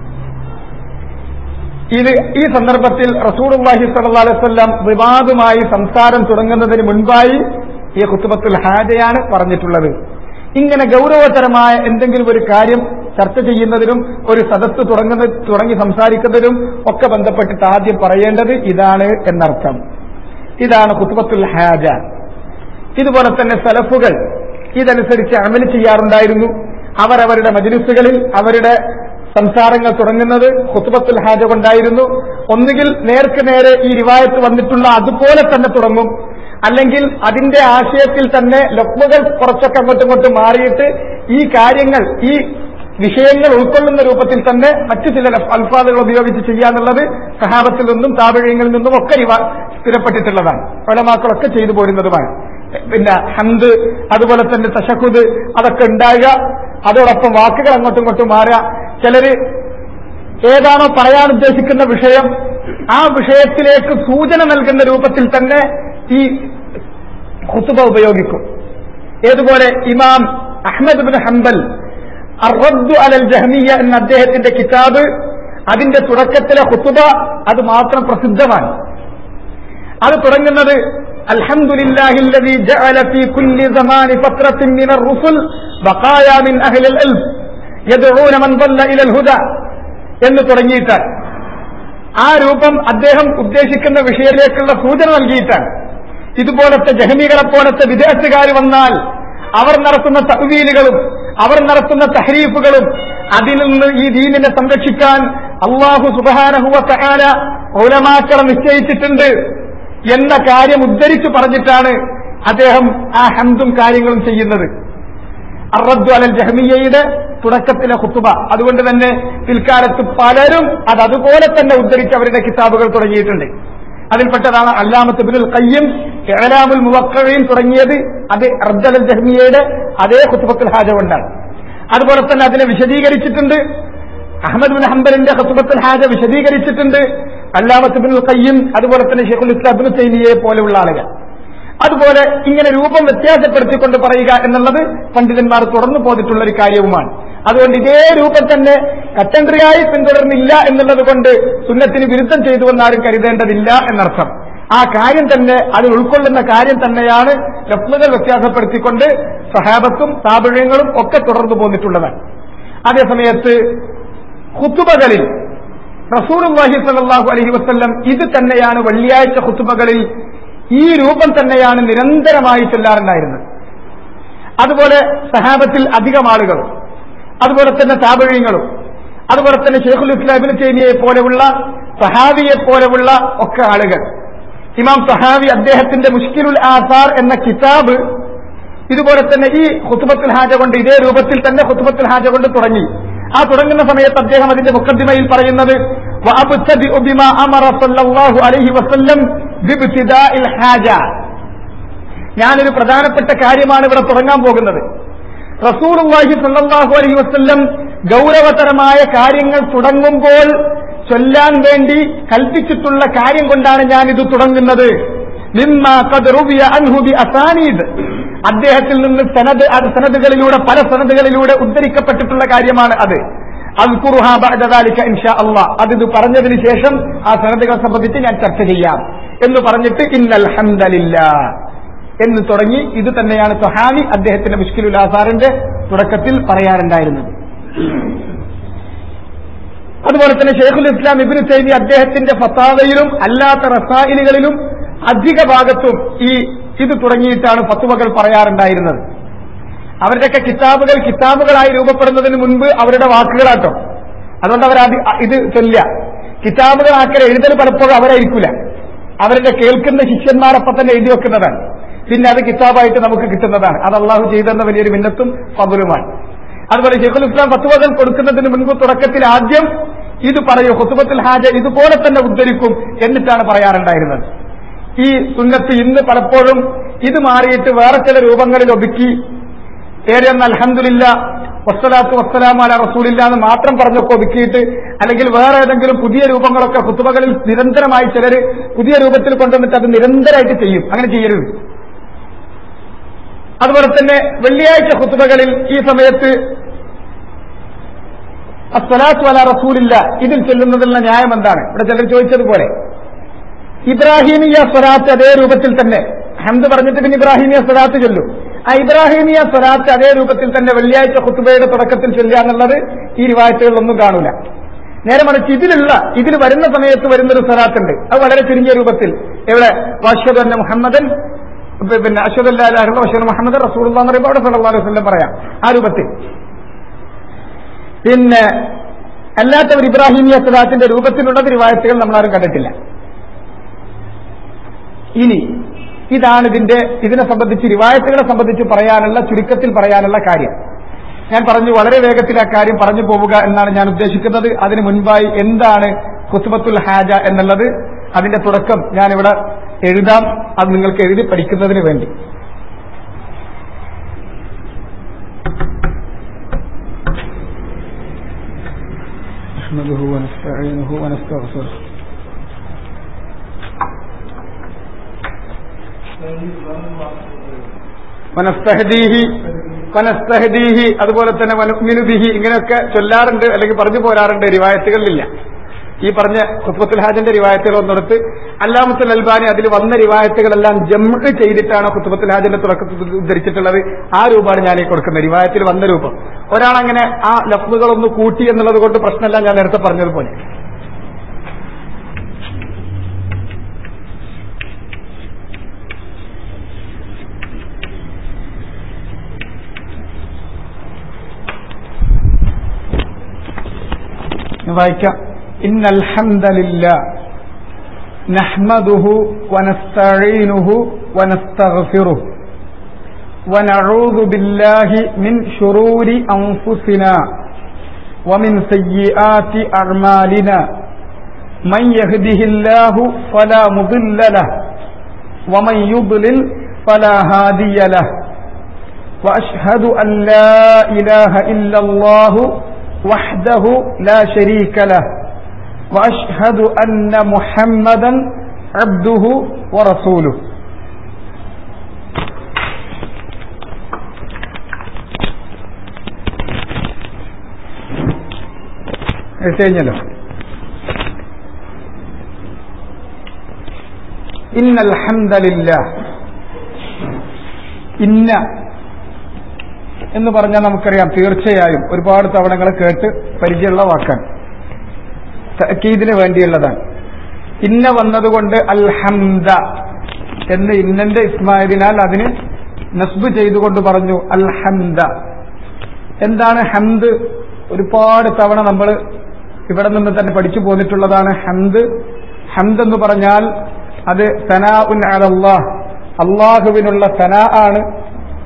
B: ഇത് ഈ സന്ദർഭത്തിൽ റസൂർഹി സല്ലാ അലൈവല്ലാം വിവാദമായി സംസാരം തുടങ്ങുന്നതിന് മുൻപായി ഈ കുത്തുബത്തുൽ ഹാജയാണ് പറഞ്ഞിട്ടുള്ളത് ഇങ്ങനെ ഗൗരവതരമായ എന്തെങ്കിലും ഒരു കാര്യം ചർച്ച ചെയ്യുന്നതിനും ഒരു സദസ്സ് തുടങ്ങുന്ന തുടങ്ങി സംസാരിക്കുന്നതിനും ഒക്കെ ബന്ധപ്പെട്ടിട്ട് ആദ്യം പറയേണ്ടത് ഇതാണ് എന്നർത്ഥം ഇതാണ് കുത്തുബത്തുൽ ഹാജ ഇതുപോലെ തന്നെ സലഫുകൾ ഇതനുസരിച്ച് അമല് ചെയ്യാറുണ്ടായിരുന്നു അവരവരുടെ മജിലിസുകളിൽ അവരുടെ സംസാരങ്ങൾ തുടങ്ങുന്നത് ഹുത്തുബത്തുൽ ഹാജ കൊണ്ടായിരുന്നു ഒന്നുകിൽ നേർക്ക് നേരെ ഈ റിവായത്ത് വന്നിട്ടുള്ള അതുപോലെ തന്നെ തുടങ്ങും അല്ലെങ്കിൽ അതിന്റെ ആശയത്തിൽ തന്നെ ലഫ്മുകൾ കുറച്ചൊക്കെ അങ്ങോട്ടും ഇങ്ങോട്ടും മാറിയിട്ട് ഈ കാര്യങ്ങൾ ഈ വിഷയങ്ങൾ ഉൾക്കൊള്ളുന്ന രൂപത്തിൽ തന്നെ മറ്റു ചില ലഫ്- അൽഫാദുകൾ ഉപയോഗിച്ച് ചെയ്യാന്നുള്ളത് സഹാബത്തിൽ നിന്നും താപഴയങ്ങളിൽ നിന്നും ഒക്കെ ഇവ സ്ഥിരപ്പെട്ടിട്ടുള്ളതാണ് പലമാക്കളൊക്കെ ചെയ്തു പോരുന്നതുമാണ് പിന്നെ ഹന്ത് അതുപോലെ തന്നെ തശഹുദ് അതൊക്കെ ഉണ്ടാകുക അതോടൊപ്പം വാക്കുകൾ അങ്ങോട്ടും ഇങ്ങോട്ടും മാറുക ചിലര് ഏതാണോ പറയാൻ ഉദ്ദേശിക്കുന്ന വിഷയം ആ വിഷയത്തിലേക്ക് സൂചന നൽകുന്ന രൂപത്തിൽ തന്നെ ഈ ഖുത്തുബ ഉപയോഗിക്കും ഏതുപോലെ ഇമാം അഹ്മദ് ബിൻ ഹംബൽ അറദ്ദു അലൽ ജഹ്മിയ എന്ന അദ്ദേഹത്തിന്റെ കിതാബ് അതിന്റെ തുടക്കത്തിലെ ഖുത്തുബ അത് മാത്രം പ്രസിദ്ധമാണ് അത് തുടങ്ങുന്നത് അൽഹംദുലില്ലാഹില്ലദീ ജഅല ഫീ കുല്ലി സമാനി ഫത്രത്തിൻ മിനർ റുസുൽ ബഖായ മിൻ അഹ്ലിൽ ഇൽം യദ്ഊന മൻ ضل ഇല الهدى എന്ന് തുടങ്ങിയിട്ടാണ് ആ രൂപം അദ്ദേഹം ഉദ്ദേശിക്കുന്ന വിഷയത്തിലേക്കുള്ള സൂചന നൽകിയിട്ടാണ് ഇതുപോലത്തെ ജഹമികളെ പോലത്തെ വിദേശത്തുകാർ വന്നാൽ അവർ നടത്തുന്ന തഹ്വീലുകളും അവർ നടത്തുന്ന തഹരീഫുകളും അതിൽ നിന്ന് ഈ ദീനിനെ സംരക്ഷിക്കാൻ അള്ളാഹു സുബാനഹുവ തആല പൗരമാക്കളെ നിശ്ചയിച്ചിട്ടുണ്ട് എന്ന കാര്യം ഉദ്ധരിച്ചു പറഞ്ഞിട്ടാണ് അദ്ദേഹം ആ ഹംദും കാര്യങ്ങളും ചെയ്യുന്നത് അറദ്ദു അലൽ ജഹ്മിയയുടെ തുടക്കത്തിലെ ഹുത്തുബ അതുകൊണ്ട് തന്നെ പിൽക്കാലത്ത് പലരും അത് അതുപോലെ തന്നെ ഉദ്ധരിച്ച് അവരുടെ കിതാബുകൾ തുടങ്ങിയിട്ടുണ്ട് അതിൽപ്പെട്ടതാണ് അല്ലാമത്ത് ബിനുൽ കയ്യം ഏലാമുൽ മുവക്കഴയും തുടങ്ങിയത് അത് റദ്ദൽ അൽ ജഹ്മിയയുടെ അതേ ഹുത്തുബത്തുൽ ഹാജ കൊണ്ടാണ് അതുപോലെ തന്നെ അതിനെ വിശദീകരിച്ചിട്ടുണ്ട് അഹമ്മദ് ബിൻ ഹംബലിന്റെ ഹുത്തുബത്തുൽ ഹാജ വിശദീകരിച്ചിട്ടുണ്ട് അല്ലാമത്ത് ബിനുൽ കയ്യം അതുപോലെ തന്നെ ഷെയ്ഖുൽ ഇസ്ലാം ബിൻ തൈമിയെ പോലെയുള്ള ആളുകൾ അതുപോലെ ഇങ്ങനെ രൂപം വ്യത്യാസപ്പെടുത്തിക്കൊണ്ട് പറയുക എന്നുള്ളത് പണ്ഡിതന്മാർ തുറന്നു പോന്നിട്ടുള്ള ഒരു കാര്യവുമാണ് അതുകൊണ്ട് ഇതേ രൂപം തന്നെ കട്ടൻട്രിയായി പിന്തുടർന്നില്ല എന്നുള്ളത് കൊണ്ട് സുന്നത്തിന് വിരുദ്ധം ചെയ്തുവെന്നാരും കരുതേണ്ടതില്ല എന്നർത്ഥം ആ കാര്യം തന്നെ അത് ഉൾക്കൊള്ളുന്ന കാര്യം തന്നെയാണ് ലഫ്ലുകൾ വ്യത്യാസപ്പെടുത്തിക്കൊണ്ട് സഹാബത്തും താപഴയങ്ങളും ഒക്കെ തുടർന്നു പോന്നിട്ടുള്ളതാണ് അതേസമയത്ത് ഹുത്തുബകളിൽ റസൂർ സല്ലല്ലാഹു അലൈഹി വസല്ലം ഇത് തന്നെയാണ് വെള്ളിയാഴ്ച ഹുത്തുബകളിൽ ഈ രൂപം തന്നെയാണ് നിരന്തരമായി ചൊല്ലാറുണ്ടായിരുന്നത് അതുപോലെ സഹാബത്തിൽ അധികം ആളുകളും അതുപോലെ തന്നെ താപഴയങ്ങളും അതുപോലെ തന്നെ ഷെയ്ഖുൽ ഇസ്ലാമിന് തേമിയെ പോലെയുള്ള സഹാബിയെ പോലെയുള്ള ഒക്കെ ആളുകൾ ഇമാം സഹാബി അദ്ദേഹത്തിന്റെ മുഷ്കിലുൽ ആസാർ എന്ന കിതാബ് ഇതുപോലെ തന്നെ ഈ ഹുത്തുബത്തുൽ ഹാജ കൊണ്ട് ഇതേ രൂപത്തിൽ തന്നെ ഹുത്തുബത്തുൽ ഹാജ കൊണ്ട് തുടങ്ങി ആ തുടങ്ങുന്ന സമയത്ത് അദ്ദേഹം അതിന്റെ മുഖദ്ദിമയിൽ പറയുന്നത് وأبتدئ بما أمر صلى الله عليه وسلم بابتداء الحاجة ഞാനൊരു പ്രധാനപ്പെട്ട കാര്യമാണ് ഇവിടെ തുടങ്ങാൻ പോകുന്നത് റസൂലുള്ളാഹി സല്ലല്ലാഹു അലൈഹി വസല്ലം ഗൗരവതരമായ കാര്യങ്ങൾ തുടങ്ങുമ്പോൾ ചൊല്ലാൻ വേണ്ടി കൽപ്പിച്ചിട്ടുള്ള കാര്യം കൊണ്ടാണ് ഞാൻ ഇത് തുടങ്ങുന്നത് മിമ്മ ഖദ് റുവിയ അൻഹു ബി അസാനീദ് അദ്ദേഹത്തിൽ നിന്ന് സനദ് അത് സനദുകളിലൂടെ പല സനദുകളിലൂടെ ഉദ്ധരിക്കപ്പെട്ടിട്ടുള്ള കാര്യമാണ് അത് അൽഖുറുഹാ ബഅദ ദാലിക ഇൻഷാ അല്ലാഹ് അത് ഇത് പറഞ്ഞതിന് ശേഷം ആ സനദുകളെ സംബന്ധിച്ച് ഞാൻ ചർച്ച ചെയ്യാം എന്ന് പറഞ്ഞിട്ട് ഇന്നൽ ഹംദലില്ലാ എന്ന് തുടങ്ങി ഇത് തന്നെയാണ് തൊഹാനി അദ്ദേഹത്തിന്റെ മുഷ്കിലുൽ ആസാറിന്റെ തുടക്കത്തിൽ പറയാറുണ്ടായിരുന്നത് അതുപോലെ തന്നെ ഷെയ്ഖുൽ ഇസ്ലാം ഇബിന് തൈമി അദ്ദേഹത്തിന്റെ ഫത്താവയിലും അല്ലാത്ത റസായിലുകളിലും അധിക ഭാഗത്തും ഈ ഇത് തുടങ്ങിയിട്ടാണ് ഫത്തുവകൾ പറയാറുണ്ടായിരുന്നത് അവരുടെയൊക്കെ കിതാബുകൾ കിതാബുകളായി രൂപപ്പെടുന്നതിന് മുൻപ് അവരുടെ വാക്കുകളാട്ടോ അതുകൊണ്ട് അവർ ഇത് ചൊല്ല കിതാബുകളാക്കൽ എഴുതൽ പലപ്പോഴും അവരായിരിക്കില്ല അവരുടെ കേൾക്കുന്ന ശിഷ്യന്മാരൊപ്പം തന്നെ എഴുതി വെക്കുന്നതാണ് പിന്നെ അത് കിതാബായിട്ട് നമുക്ക് കിട്ടുന്നതാണ് അത് അള്ളാഹു ചെയ്തെന്ന വലിയൊരു മിന്നത്തും ഫബലുമാണ് അതുപോലെ ഷെയ്ഖുൽ ഇസ്ലാം ഫത്തുവകൾ കൊടുക്കുന്നതിന് മുൻപ് തുടക്കത്തിൽ ആദ്യം ഇത് പറയൂ ഹുസുബത്തുൽ ഹാജ ഇതുപോലെ തന്നെ ഉദ്ധരിക്കും എന്നിട്ടാണ് പറയാറുണ്ടായിരുന്നത് ഈ സുന്നത്ത് ഇന്ന് പലപ്പോഴും ഇത് മാറിയിട്ട് വേറെ ചില രൂപങ്ങളിൽ ഒതുക്കി ഏതെന്ന് അൽഹന്ദില്ല വസ്സലാത്തു വസ്സലാം അല റസൂലില്ല എന്ന് മാത്രം പറഞ്ഞൊക്കെ ഒതുക്കിയിട്ട് അല്ലെങ്കിൽ വേറെ ഏതെങ്കിലും പുതിയ രൂപങ്ങളൊക്കെ കുത്തുബകളിൽ നിരന്തരമായി ചിലർ പുതിയ രൂപത്തിൽ കൊണ്ടുവന്നിട്ട് അത് നിരന്തരമായിട്ട് ചെയ്യും അങ്ങനെ ചെയ്യരുത് അതുപോലെ തന്നെ വെള്ളിയാഴ്ച കുത്തുബകളിൽ ഈ സമയത്ത് അസ്വലാത്തു അല റസൂലില്ല ഇതിൽ ചൊല്ലുന്നതിനുള്ള ന്യായം എന്താണ് ഇവിടെ ചിലർ ചോദിച്ചതുപോലെ ഇബ്രാഹിമിയ സ്വലാത്ത് അതേ രൂപത്തിൽ തന്നെ ഹംദ് പറഞ്ഞിട്ട് പിന്നെ ഇബ്രാഹിമിയ സ്വലാത്ത് ചൊല്ലും ആ ഇബ്രാഹിമിയ സ്വലാത്ത് അതേ രൂപത്തിൽ തന്നെ വെള്ളിയാഴ്ച കുത്തുബയുടെ തുടക്കത്തിൽ ചൊല്ലുക എന്നുള്ളത് ഈ റിവായത്തുകളിലൊന്നും കാണൂല നേരെ മറിച്ച് ഇതിലുള്ള ഇതിൽ വരുന്ന സമയത്ത് വരുന്നൊരു സ്വലാത്തുണ്ട് അത് വളരെ ചുരുങ്ങിയ രൂപത്തിൽ എവിടെ വാഷദ് അന്ന മുഹമ്മദൻ പിന്നെ അശ്വദല്ലാഹു അഷദ് മുഹമ്മദ് റസൂൽ എന്ന് പറയുമ്പോൾ അവിടെ സല്ലല്ലാഹു അലൈഹി വസല്ലം പറയാം ആ രൂപത്തിൽ പിന്നെ അല്ലാത്തവർ ഇബ്രാഹിമിയ സ്വലാത്തിന്റെ രൂപത്തിലുള്ള റിവായത്തുകൾ നമ്മളാരും കണ്ടിട്ടില്ല ഇനി ഇതാണ് ഇതിന്റെ ഇതിനെ സംബന്ധിച്ച് റിവായത്തുകളെ സംബന്ധിച്ച് പറയാനുള്ള ചുരുക്കത്തിൽ പറയാനുള്ള കാര്യം ഞാൻ പറഞ്ഞു വളരെ വേഗത്തിൽ ആ കാര്യം പറഞ്ഞു പോവുക എന്നാണ് ഞാൻ ഉദ്ദേശിക്കുന്നത് അതിനു മുൻപായി എന്താണ് കുത്തുബത്തുൽ ഹാജ എന്നുള്ളത് അതിന്റെ തുടക്കം ഞാനിവിടെ എഴുതാം അത് നിങ്ങൾക്ക് എഴുതി പഠിക്കുന്നതിന് വേണ്ടി
A: نحمده ونستعينه ونستغفره
B: വനസ്തഹദീഹി വനസ്തഹദീഹി അതുപോലെ തന്നെ വനുമിനുബിഹി ഇങ്ങനെയൊക്കെ ചൊല്ലാറുണ്ട് അല്ലെങ്കിൽ പറഞ്ഞു പോരാറുണ്ട് റിവായത്തുകളിലില്ല ഈ പറഞ്ഞ ഖുത്ബത്തുൽ ഹാജിന്റെ റിവായത്തുകൾ ഒന്നെടുത്ത് അല്ലാമത്തുൽ അൽബാനി അതിൽ വന്ന റിവായത്തുകളെല്ലാം ജമ്മ് ചെയ്തിട്ടാണ് ഖുത്ബത്തുൽ ഹാജിന്റെ തുടക്കത്തിൽ ഉദ്ധരിച്ചിട്ടുള്ളത് ആ രൂപമാണ് ഞാൻ ഈ കൊടുക്കുന്നത് റിവായത്തിൽ വന്ന രൂപം ഒരാളങ്ങനെ ആ ലഫ്ലുകളൊന്ന് കൂട്ടി എന്നുള്ളത് കൊണ്ട് പ്രശ്നമല്ല ഞാൻ നേരത്തെ പറഞ്ഞതുപോലെ വായിക്കാം إن الحمد لله نحمده ونستعينه ونستغفره ونعوذ بالله من شرور أنفسنا ومن سيئات أعمالنا من يهده الله فلا مضل له ومن يضلل فلا هادي له وأشهد أن لا إله إلا الله وحده لا شريك له واشهد ان محمدا عبده ورسوله കഴിഞ്ഞല്ലോ ഇന്നൽ ഹംദലില്ല ഇന്ന എന്ന് പറഞ്ഞാൽ നമുക്കറിയാം തീർച്ചയായും ഒരുപാട് തവണകൾ കേട്ട് പരിചയമുള്ള വാക്കാണ് തക്കീദിന് വേണ്ടിയുള്ളതാണ് ഇന്ന വന്നതുകൊണ്ട് അൽഹംദ എന്ന് ഇന്നന്റെ ഇസ്മായതിനാൽ അതിന് നസ്ബ് ചെയ്തുകൊണ്ട് പറഞ്ഞു അൽഹംദ എന്താണ് ഹംദ് ഒരുപാട് തവണ നമ്മൾ ഇവിടെ നിന്ന് തന്നെ പഠിച്ചു പോന്നിട്ടുള്ളതാണ് ഹംദ് ഹംദ് എന്ന് പറഞ്ഞാൽ അത്- അത് സനാ ഉൻ അലല്ലാഹ് അള്ളാഹുവിനുള്ള സനാ ആണ്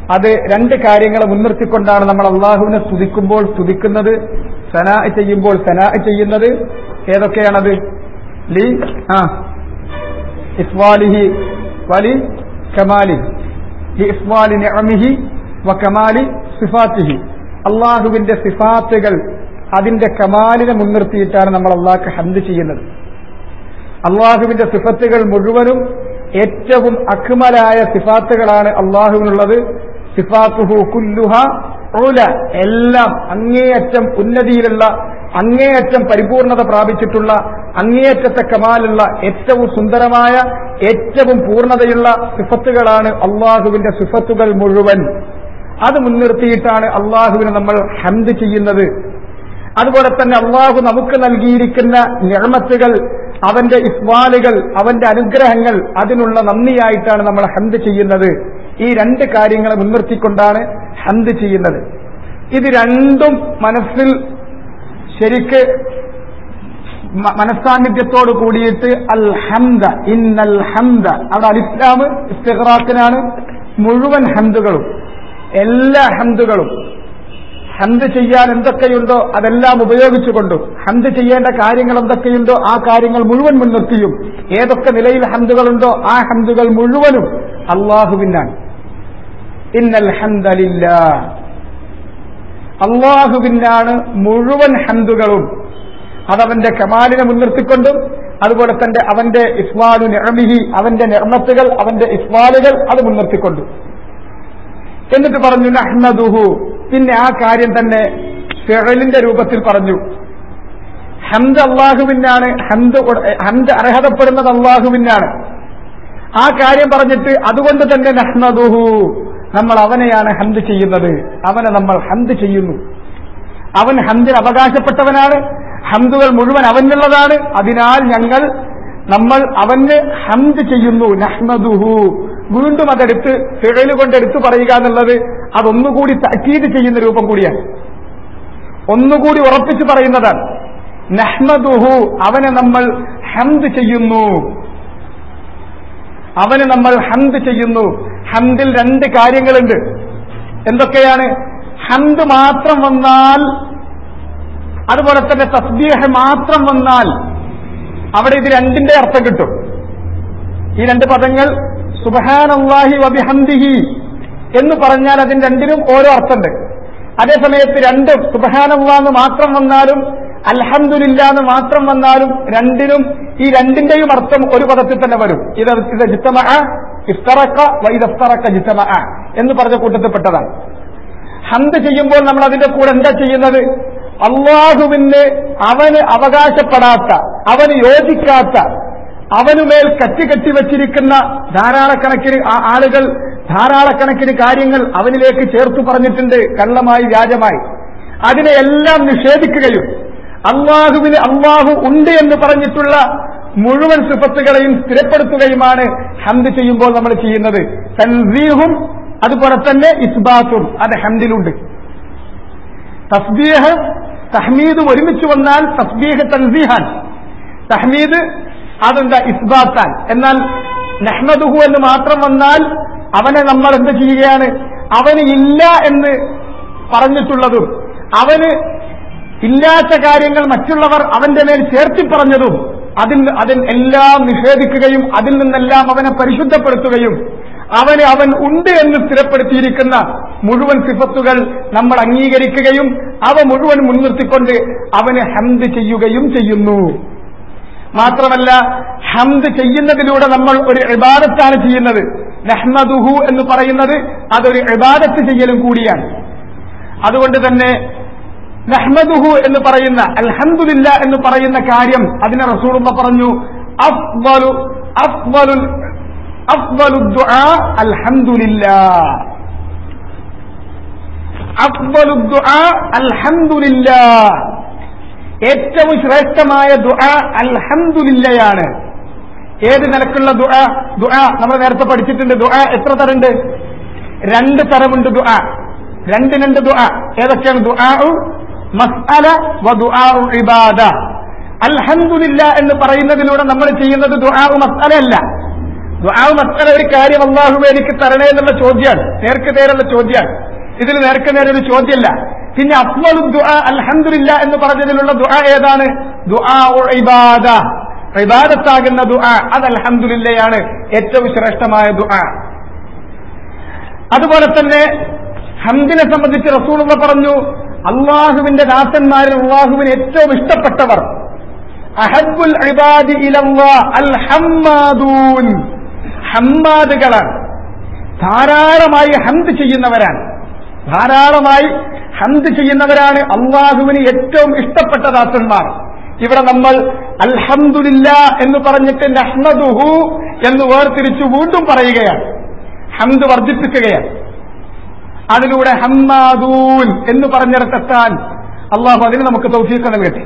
B: അത് രണ്ട് കാര്യങ്ങളെ മുൻനിർത്തിക്കൊണ്ടാണ് നമ്മൾ അള്ളാഹുവിനെ സ്തുതിക്കുമ്പോൾ സ്തുതിക്കുന്നത് സനാ ചെയ്യുമ്പോൾ സനാ ചെയ്യുന്നത് ഏതൊക്കെയാണത് ലി ആ ഇസ്വാലിഹി വലി കമാലി ലി ഇസ്വാലി നിഅമിഹി വ കമാലി സിഫാത്തിഹി അള്ളാഹുവിന്റെ സിഫാത്തുകൾ അതിന്റെ കമാലിനെ മുൻനിർത്തിയിട്ടാണ് നമ്മൾ അള്ളാഹ്ക്ക് ഹന്ത് ചെയ്യുന്നത് അള്ളാഹുവിന്റെ സിഫത്തുകൾ മുഴുവനും ഏറ്റവും അക്മലായ സിഫാത്തുകളാണ് അള്ളാഹുവിനുള്ളത് സിഫാത്തുഹു കുല്ലുഹ ഉല എല്ലാം അങ്ങേയറ്റം ഉന്നതിയിലുള്ള അങ്ങേയറ്റം പരിപൂർണത പ്രാപിച്ചിട്ടുള്ള അങ്ങേയറ്റത്തെ കമാലുള്ള ഏറ്റവും സുന്ദരമായ ഏറ്റവും പൂർണ്ണതയുള്ള സിഫത്തുകളാണ് അള്ളാഹുവിന്റെ സിഫത്തുകൾ മുഴുവൻ അത് മുൻനിർത്തിയിട്ടാണ് അള്ളാഹുവിന് നമ്മൾ ഹന്ത് ചെയ്യുന്നത് അതുപോലെ തന്നെ അള്ളാഹു നമുക്ക് നൽകിയിരിക്കുന്ന നിർമ്മത്തുകൾ അവന്റെ ഇസ്വാലുകൾ അവന്റെ അനുഗ്രഹങ്ങൾ അതിനുള്ള നന്ദിയായിട്ടാണ് നമ്മൾ ഹന്ത് ചെയ്യുന്നത് ഈ രണ്ട് കാര്യങ്ങളെ മുൻനിർത്തിക്കൊണ്ടാണ് ഹന്ത് ചെയ്യുന്നത് ഇത് രണ്ടും മനസ്സിൽ ശരിക്ക് മ- മനസ്സാന്നിധ്യത്തോട് കൂടിയിട്ട് അൽ ഹംദ ഇന്നൽ ഹംദ അവിടെ അലിസ്ലാമ് ഇസ്തിഖറാഖിനാണ് മുഴുവൻ ഹന്തുകളും എല്ലാ ഹന്തുകളും ഹന്ത് ചെയ്യാൻ എന്തൊക്കെയുണ്ടോ അതെല്ലാം ഉപയോഗിച്ചുകൊണ്ടും ഹന്ത് ചെയ്യേണ്ട കാര്യങ്ങൾ എന്തൊക്കെയുണ്ടോ ആ കാര്യങ്ങൾ മുഴുവൻ മുൻനിർത്തിയും ഏതൊക്കെ നിലയിൽ ഹന്തുകളുണ്ടോ ആ ഹന്തുകൾ മുഴുവനും അള്ളാഹുവിനാണ് ഇന്നൽ ഹന്ദലില്ല അള്ളാഹുവിനാണ് മുഴുവൻ ഹന്തുകളും അതവന്റെ കമാലിനെ മുൻനിർത്തിക്കൊണ്ടും അതുപോലെ തന്നെ അവന്റെ ഇസ്വാലു നിറമിഹി അവന്റെ നിർമ്മത്തുകൾ അവന്റെ ഇസ്വാലുകൾ അത് മുൻനിർത്തിക്കൊണ്ടും എന്നിട്ട് പറഞ്ഞു നഹ്മദുഹു പിന്നെ ആ കാര്യം തന്നെ ഫിറലിന്റെ രൂപത്തിൽ പറഞ്ഞു ഹംദ് അള്ളാഹുവിനാണ് ഹംദ് കൊ- ഹംദ് അർഹതപ്പെടുന്നത് അള്ളാഹുവിനാണ് ആ കാര്യം പറഞ്ഞിട്ട് അതുകൊണ്ട് തന്നെ നഹ്മദുഹു നമ്മൾ അവനെയാണ് ഹന്ത് ചെയ്യുന്നത് അവനെ നമ്മൾ ഹന്ത് ചെയ്യുന്നു അവൻ ഹന്തിന് അവകാശപ്പെട്ടവനാണ് ഹന്തുകൾ മുഴുവൻ അവനുള്ളതാണ് അതിനാൽ ഞങ്ങൾ നമ്മൾ അവന് ഹന്ത് ചെയ്യുന്നു നഹ്മദുഹു വീണ്ടും അതെടുത്ത് ഫിഴല് കൊണ്ട് എടുത്തു പറയുക എന്നുള്ളത് അതൊന്നുകൂടി തക്കീത് ചെയ്യുന്ന രൂപം കൂടിയാണ് ഒന്നുകൂടി ഉറപ്പിച്ചു പറയുന്നതാണ് നഹ്മദുഹു അവനെ നമ്മൾ ഹന്ത് ചെയ്യുന്നു അവന് നമ്മൾ ഹന്ത് ചെയ്യുന്നു ഹന്തിൽ രണ്ട് കാര്യങ്ങളുണ്ട് എന്തൊക്കെയാണ് ഹന്ത് മാത്രം വന്നാൽ അതുപോലെ തന്നെ തസ്ബീഹ് മാത്രം വന്നാൽ അവിടെ ഇത് രണ്ടിന്റെ അർത്ഥം കിട്ടും ഈ രണ്ട് പദങ്ങൾ സുബഹാനല്ലാഹി വബിഹന്ദിഹി എന്ന് പറഞ്ഞാൽ അതിന് രണ്ടിനും ഓരോ അർത്ഥമുണ്ട് അതേസമയത്ത് രണ്ടും സുബഹാനല്ലാന്ന് മാത്രം വന്നാലും അൽഹന്ദില്ല എന്ന് മാത്രം വന്നാലും രണ്ടിനും ഈ രണ്ടിന്റെയും അർത്ഥം ഒരു പദത്തിൽ തന്നെ വരും ഇത് ഇത് ജിത്തമ ഇഫ്തറക്ക വൈദഫ്തറക്ക ജിത്തമ എന്ന് പറഞ്ഞ കൂട്ടത്തിൽപ്പെട്ടതാണ് ഹന്ത് ചെയ്യുമ്പോൾ നമ്മൾ അതിന്റെ കൂടെ എന്താ ചെയ്യുന്നത് അള്ളാഹുവിന് അവന് അവകാശപ്പെടാത്ത അവന് യോജിക്കാത്ത അവനുമേൽ കെട്ടി വച്ചിരിക്കുന്ന ധാരാളക്കണക്കിന് ആ ആളുകൾ ധാരാളക്കണക്കിന് കാര്യങ്ങൾ അവനിലേക്ക് ചേർത്തു പറഞ്ഞിട്ടുണ്ട് കള്ളമായി വ്യാജമായി അതിനെ എല്ലാം നിഷേധിക്കുകയും അള്ളാഹുവിന് അള്ളാഹു ഉണ്ട് എന്ന് പറഞ്ഞിട്ടുള്ള മുഴുവൻ സിഫത്തുകളെയും സ്ഥിരപ്പെടുത്തുകയുമാണ് ഹന്ത് ചെയ്യുമ്പോൾ നമ്മൾ ചെയ്യുന്നത് തൻസീഹും അതുപോലെ തന്നെ ഇസ്ബാത്തും അത് ഹന്തിലുണ്ട് തസ്ബീഹ് തഹ്മീദ് ഒരുമിച്ച് വന്നാൽ തസ്ബീഹ് തൻസീഹാൻ തഹ്മീദ് അതെന്താ ഇസ്ബാത്താൻ എന്നാൽ നഹ്മദുഹു എന്ന് മാത്രം വന്നാൽ അവനെ നമ്മൾ എന്ത് ചെയ്യുകയാണ് അവന് ഇല്ല എന്ന് പറഞ്ഞിട്ടുള്ളതും അവന് ഇല്ലാത്ത കാര്യങ്ങൾ മറ്റുള്ളവർ അവന്റെ മേൽ ചേർത്തി പറഞ്ഞതും അതിൽ അതിൽ എല്ലാം നിഷേധിക്കുകയും അതിൽ നിന്നെല്ലാം അവനെ പരിശുദ്ധപ്പെടുത്തുകയും അവന് അവൻ ഉണ്ട് എന്ന് സ്ഥിരപ്പെടുത്തിയിരിക്കുന്ന മുഴുവൻ സിഫത്തുകൾ നമ്മൾ അംഗീകരിക്കുകയും അവ മുഴുവൻ മുൻനിർത്തിക്കൊണ്ട് അവന് ഹംദ് ചെയ്യുകയും ചെയ്യുന്നു മാത്രമല്ല ഹംദ് ചെയ്യുന്നതിലൂടെ നമ്മൾ ഒരു ഇബാദത്താണ് ചെയ്യുന്നത് നഹ്മദുഹു എന്ന് പറയുന്നത് അതൊരു ഇബാദത്ത് ചെയ്യലും കൂടിയാണ് അതുകൊണ്ട് തന്നെ നഹ്മദുഹു എന്ന് പറയുന്ന അൽഹംദുലില്ല എന്ന് പറയുന്ന കാര്യം അതിനെ റസൂറുള്ള പറഞ്ഞു അഫ്വലു അഫ്വലുൽ അഫ്വലു ദുആ അൽഹംദുലില്ലാ അഫ്വലു ദുആ അൽഹംദുലില്ലാ ഏറ്റവും ശ്രേഷ്ഠമായ ദുആ അൽഹംദുലില്ലയാണ് ഏത് നിലക്കുള്ള ദുആ ദുആ നമ്മൾ നേരത്തെ പഠിച്ചിട്ടുണ്ട് ദുആ എത്ര തരമുണ്ട് രണ്ട് തരമുണ്ട് ദുആ രണ്ട് രണ്ട് ദുആ ഏതൊക്കെയാണ് ദുആ മസ്അല വ ദുആ ഇബാദ അൽഹംദുലില്ല എന്ന് പറയുന്നതിലൂടെ നമ്മൾ ചെയ്യുന്നത് ദുആ മസ്അല അല്ല ദുആ മക്കളെ ഒരു കാര്യം അള്ളാഹുവെ എനിക്ക് തരണേ എന്നുള്ള ചോദ്യമാണ് നേർക്ക് നേരുള്ള ചോദ്യമാണ് ഇതിൽ നേർക്ക് നേരെ ഒരു ചോദ്യമല്ല പിന്നെ അഫ്മലു ദുആ അൽഹംദുലില്ല എന്ന് പറഞ്ഞതിലുള്ള ദുആ ഏതാണ് ദുആ ഇബാദ ഇബാദത്താകുന്ന ദുആ അത് അൽഹംദുലില്ലയാണ് ഏറ്റവും ശ്രേഷ്ഠമായ ദുആ അതുപോലെ തന്നെ ഹംദിനെ സംബന്ധിച്ച് റസൂലുള്ള പറഞ്ഞു അള്ളാഹുവിന്റെ ദാസന്മാരിൽ അള്ളാഹുവിന് ഏറ്റവും ഇഷ്ടപ്പെട്ടവർ അഹബുൽ ഇബാദി ഇലല്ലാ അൽ ഹമ്മാദൂൻ ഹമ്മാദുകളാണ് ധാരാളമായി ഹംദ് ചെയ്യുന്നവരാണ് ധാരാളമായി ഹംദ് ചെയ്യുന്നവരാണ് അള്ളാഹുവിന് ഏറ്റവും ഇഷ്ടപ്പെട്ട ദാസന്മാർ ഇവിടെ നമ്മൾ അൽഹംദുലില്ല എന്ന് പറഞ്ഞിട്ട് നഹ്മദുഹു എന്ന് വേർതിരിച്ചു വീണ്ടും പറയുകയാണ് ഹംദ് വർദ്ധിപ്പിക്കുകയാണ് അതിലൂടെ ഹമ്മാദൂൻ എന്ന് പറഞ്ഞിടത്തെത്താൻ അള്ളാഹു അതിന് നമുക്ക് തൗഫീഖ് നൽകട്ടെ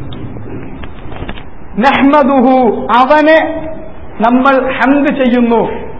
B: നഹ്മദുഹു അവനെ നമ്മൾ ഹംദ് ചെയ്യുന്നു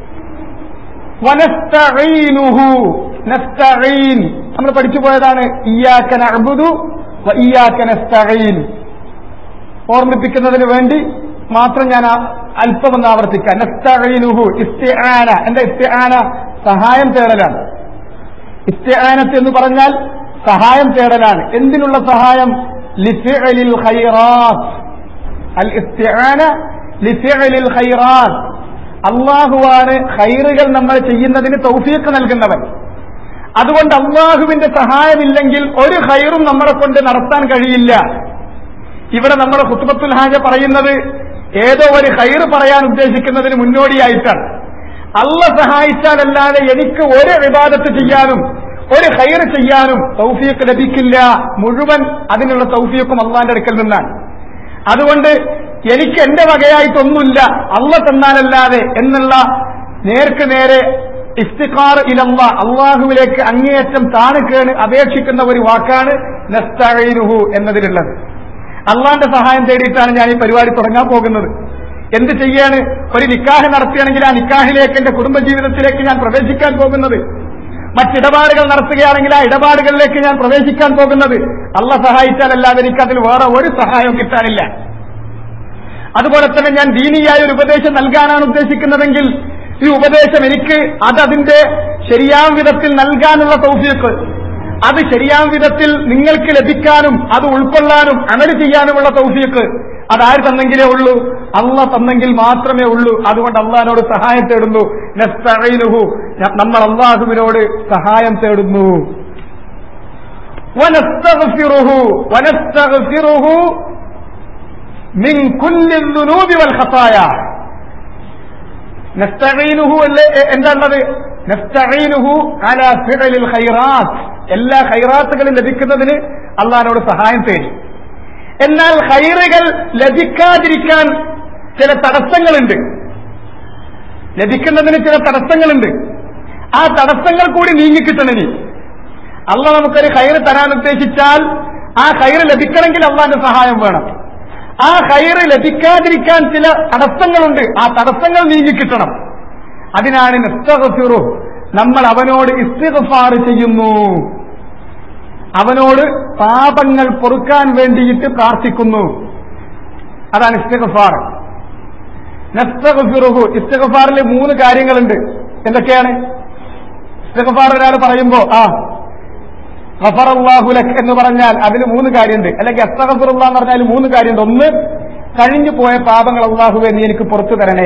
B: വനസ്തഈനുഹു നസ്തഈൻ നമ്മൾ പഠിച്ചു പോയതാണ് ഇയ്യാക നഅ്ബുദു വ ഇയ്യാക നസ്തഈൻ ഓർമ്മിപ്പിക്കുന്നതിന് വേണ്ടി മാത്രം ഞാൻ ആ അല്പം ഒന്ന് ആവർത്തിക്കാം നസ്തഈനുഹു ഇസ്തിആന എന്താ ഇസ്തിആന സഹായം തേടലാണ് ഇസ്തിആനത്ത് എന്ന് പറഞ്ഞാൽ സഹായം തേടലാണ് എന്തിനുള്ള സഹായം ലിഫിഅലിൽ ഖൈറാത്ത് അൽ ഇസ്തിആന ലിഫിഅലിൽ ഖൈറാത്ത് അള്ളാഹുവാണ് ഖൈറുകൾ നമ്മൾ ചെയ്യുന്നതിന് തൗഫീഖ് നൽകുന്നവൻ അതുകൊണ്ട് അള്ളാഹുവിന്റെ സഹായമില്ലെങ്കിൽ ഒരു ഖൈറും നമ്മളെ കൊണ്ട് നടത്താൻ കഴിയില്ല ഇവിടെ നമ്മൾ ഹുത്തുബത്തുൽ ഹാജ പറയുന്നത് ഏതോ ഒരു ഖൈറ് പറയാൻ ഉദ്ദേശിക്കുന്നതിന് മുന്നോടിയായിട്ടാണ് അള്ള സഹായിച്ചാലല്ലാതെ എനിക്ക് ഒരു വിവാദത്ത് ചെയ്യാനും ഒരു ഹൈറ് ചെയ്യാനും തൗഫീഖ് ലഭിക്കില്ല മുഴുവൻ അതിനുള്ള തൗഫീഖും അള്ളാന്റെ അടുക്കൽ നിന്നാണ് അതുകൊണ്ട് എനിക്ക് എന്റെ വകയായിട്ടൊന്നുമില്ല അള്ള തന്നാലല്ലാതെ എന്നുള്ള നേർക്ക് നേരെ ഇസ്തിഖാർ ഇലല്ല അള്ളാഹുവിലേക്ക് അങ്ങേയറ്റം താണുകേണ് അപേക്ഷിക്കുന്ന ഒരു വാക്കാണ് നസ്തഈനുഹു എന്നതിലുള്ളത് അള്ളാന്റെ സഹായം തേടിയിട്ടാണ് ഞാൻ ഈ പരിപാടി തുടങ്ങാൻ പോകുന്നത് എന്ത് ചെയ്യാണ് ഒരു നിക്കാഹ് നടത്തുകയാണെങ്കിൽ ആ നിക്കാഹിലേക്ക് എന്റെ കുടുംബജീവിതത്തിലേക്ക് ഞാൻ പ്രവേശിക്കാൻ പോകുന്നത് മറ്റിടപാടുകൾ നടത്തുകയാണെങ്കിൽ ആ ഇടപാടുകളിലേക്ക് ഞാൻ പ്രവേശിക്കാൻ പോകുന്നത് അള്ള സഹായിച്ചാലല്ലാതെ എനിക്കതിൽ വേറെ ഒരു സഹായവും കിട്ടാനില്ല അതുപോലെ തന്നെ ഞാൻ ദീനിയായ ഒരു ഉപദേശം നൽകാനാണ് ഉദ്ദേശിക്കുന്നതെങ്കിൽ ഈ ഉപദേശം എനിക്ക് അത് അതിന്റെ ശരിയാം വിധത്തിൽ നൽകാനുള്ള തൗഫീഖ് അത് ശരിയാം വിധത്തിൽ നിങ്ങൾക്ക് ലഭിക്കാനും അത് ഉൾക്കൊള്ളാനും അമല് ചെയ്യാനുമുള്ള തൗഫീഖ് അതാര് തന്നെങ്കിലേ ഉള്ളൂ അള്ള തന്നെങ്കിൽ മാത്രമേ ഉള്ളൂ അതുകൊണ്ട് അള്ളഹാനോട് സഹായം തേടുന്നു നസ്തഈനുഹു നമ്മൾ അള്ളാഹുവിനോട് സഹായം തേടുന്നു വനസ്തഗ്ഫിറുഹു വനസ്തഗ്ഫിറുഹു മിൻ കുല്ലി ദുനൂബി വൽ ഖതായ നസ്തഈനുഹു അല്ലേ എന്താണുള്ളത് നസ്തഈനുഹു അലാ ഫിഅലിൽ ഖൈറാത്ത് എല്ലാ ഖൈറാത്തുകളും ലഭിക്കുന്നതിന് അള്ളഹാനോട് സഹായം തേടി എന്നാൽ ഹൈറുകൾ ലഭിക്കാതിരിക്കാൻ ചില തടസ്സങ്ങളുണ്ട് ലഭിക്കുന്നതിന് ചില തടസ്സങ്ങളുണ്ട് ആ തടസ്സങ്ങൾ കൂടി നീങ്ങിക്കിട്ടണനി അള്ള നമുക്കൊരു ഹൈറ് തരാൻ ഉദ്ദേശിച്ചാൽ ആ ഹൈറ് ലഭിക്കണമെങ്കിൽ അള്ളാന്റെ സഹായം വേണം ആ ഹൈറ് ലഭിക്കാതിരിക്കാൻ ചില തടസ്സങ്ങളുണ്ട് ആ തടസ്സങ്ങൾ നീങ്ങിക്കിട്ടണം അതിനാണ് നിസ്തഗഫിറു നമ്മൾ അവനോട് ഇസ്തിഗഫാർ ചെയ്യുന്നു അവനോട് പാപങ്ങൾ പൊറുക്കാൻ വേണ്ടിയിട്ട് പ്രാർത്ഥിക്കുന്നു അതാണ് ഇസ്തിഗഫാർ നസ്തഗഫിറുഹു ഇസ്തിഗഫാറിൽ മൂന്ന് കാര്യങ്ങളുണ്ട് എന്തൊക്കെയാണ് ഇസ്തിഗഫാർ ഒരാൾ പറയുമ്പോ ആ ഗഫറല്ലാഹുലക് എന്ന് പറഞ്ഞാൽ അതിൽ മൂന്ന് കാര്യമുണ്ട് അല്ലെങ്കിൽ അസ്തഗഫിറുള്ള എന്ന് പറഞ്ഞാൽ മൂന്ന് കാര്യമുണ്ട് ഒന്ന് കഴിഞ്ഞു പോയ പാപങ്ങൾ അള്ളാഹുവെ നീ എനിക്ക് പുറത്തു തരണേ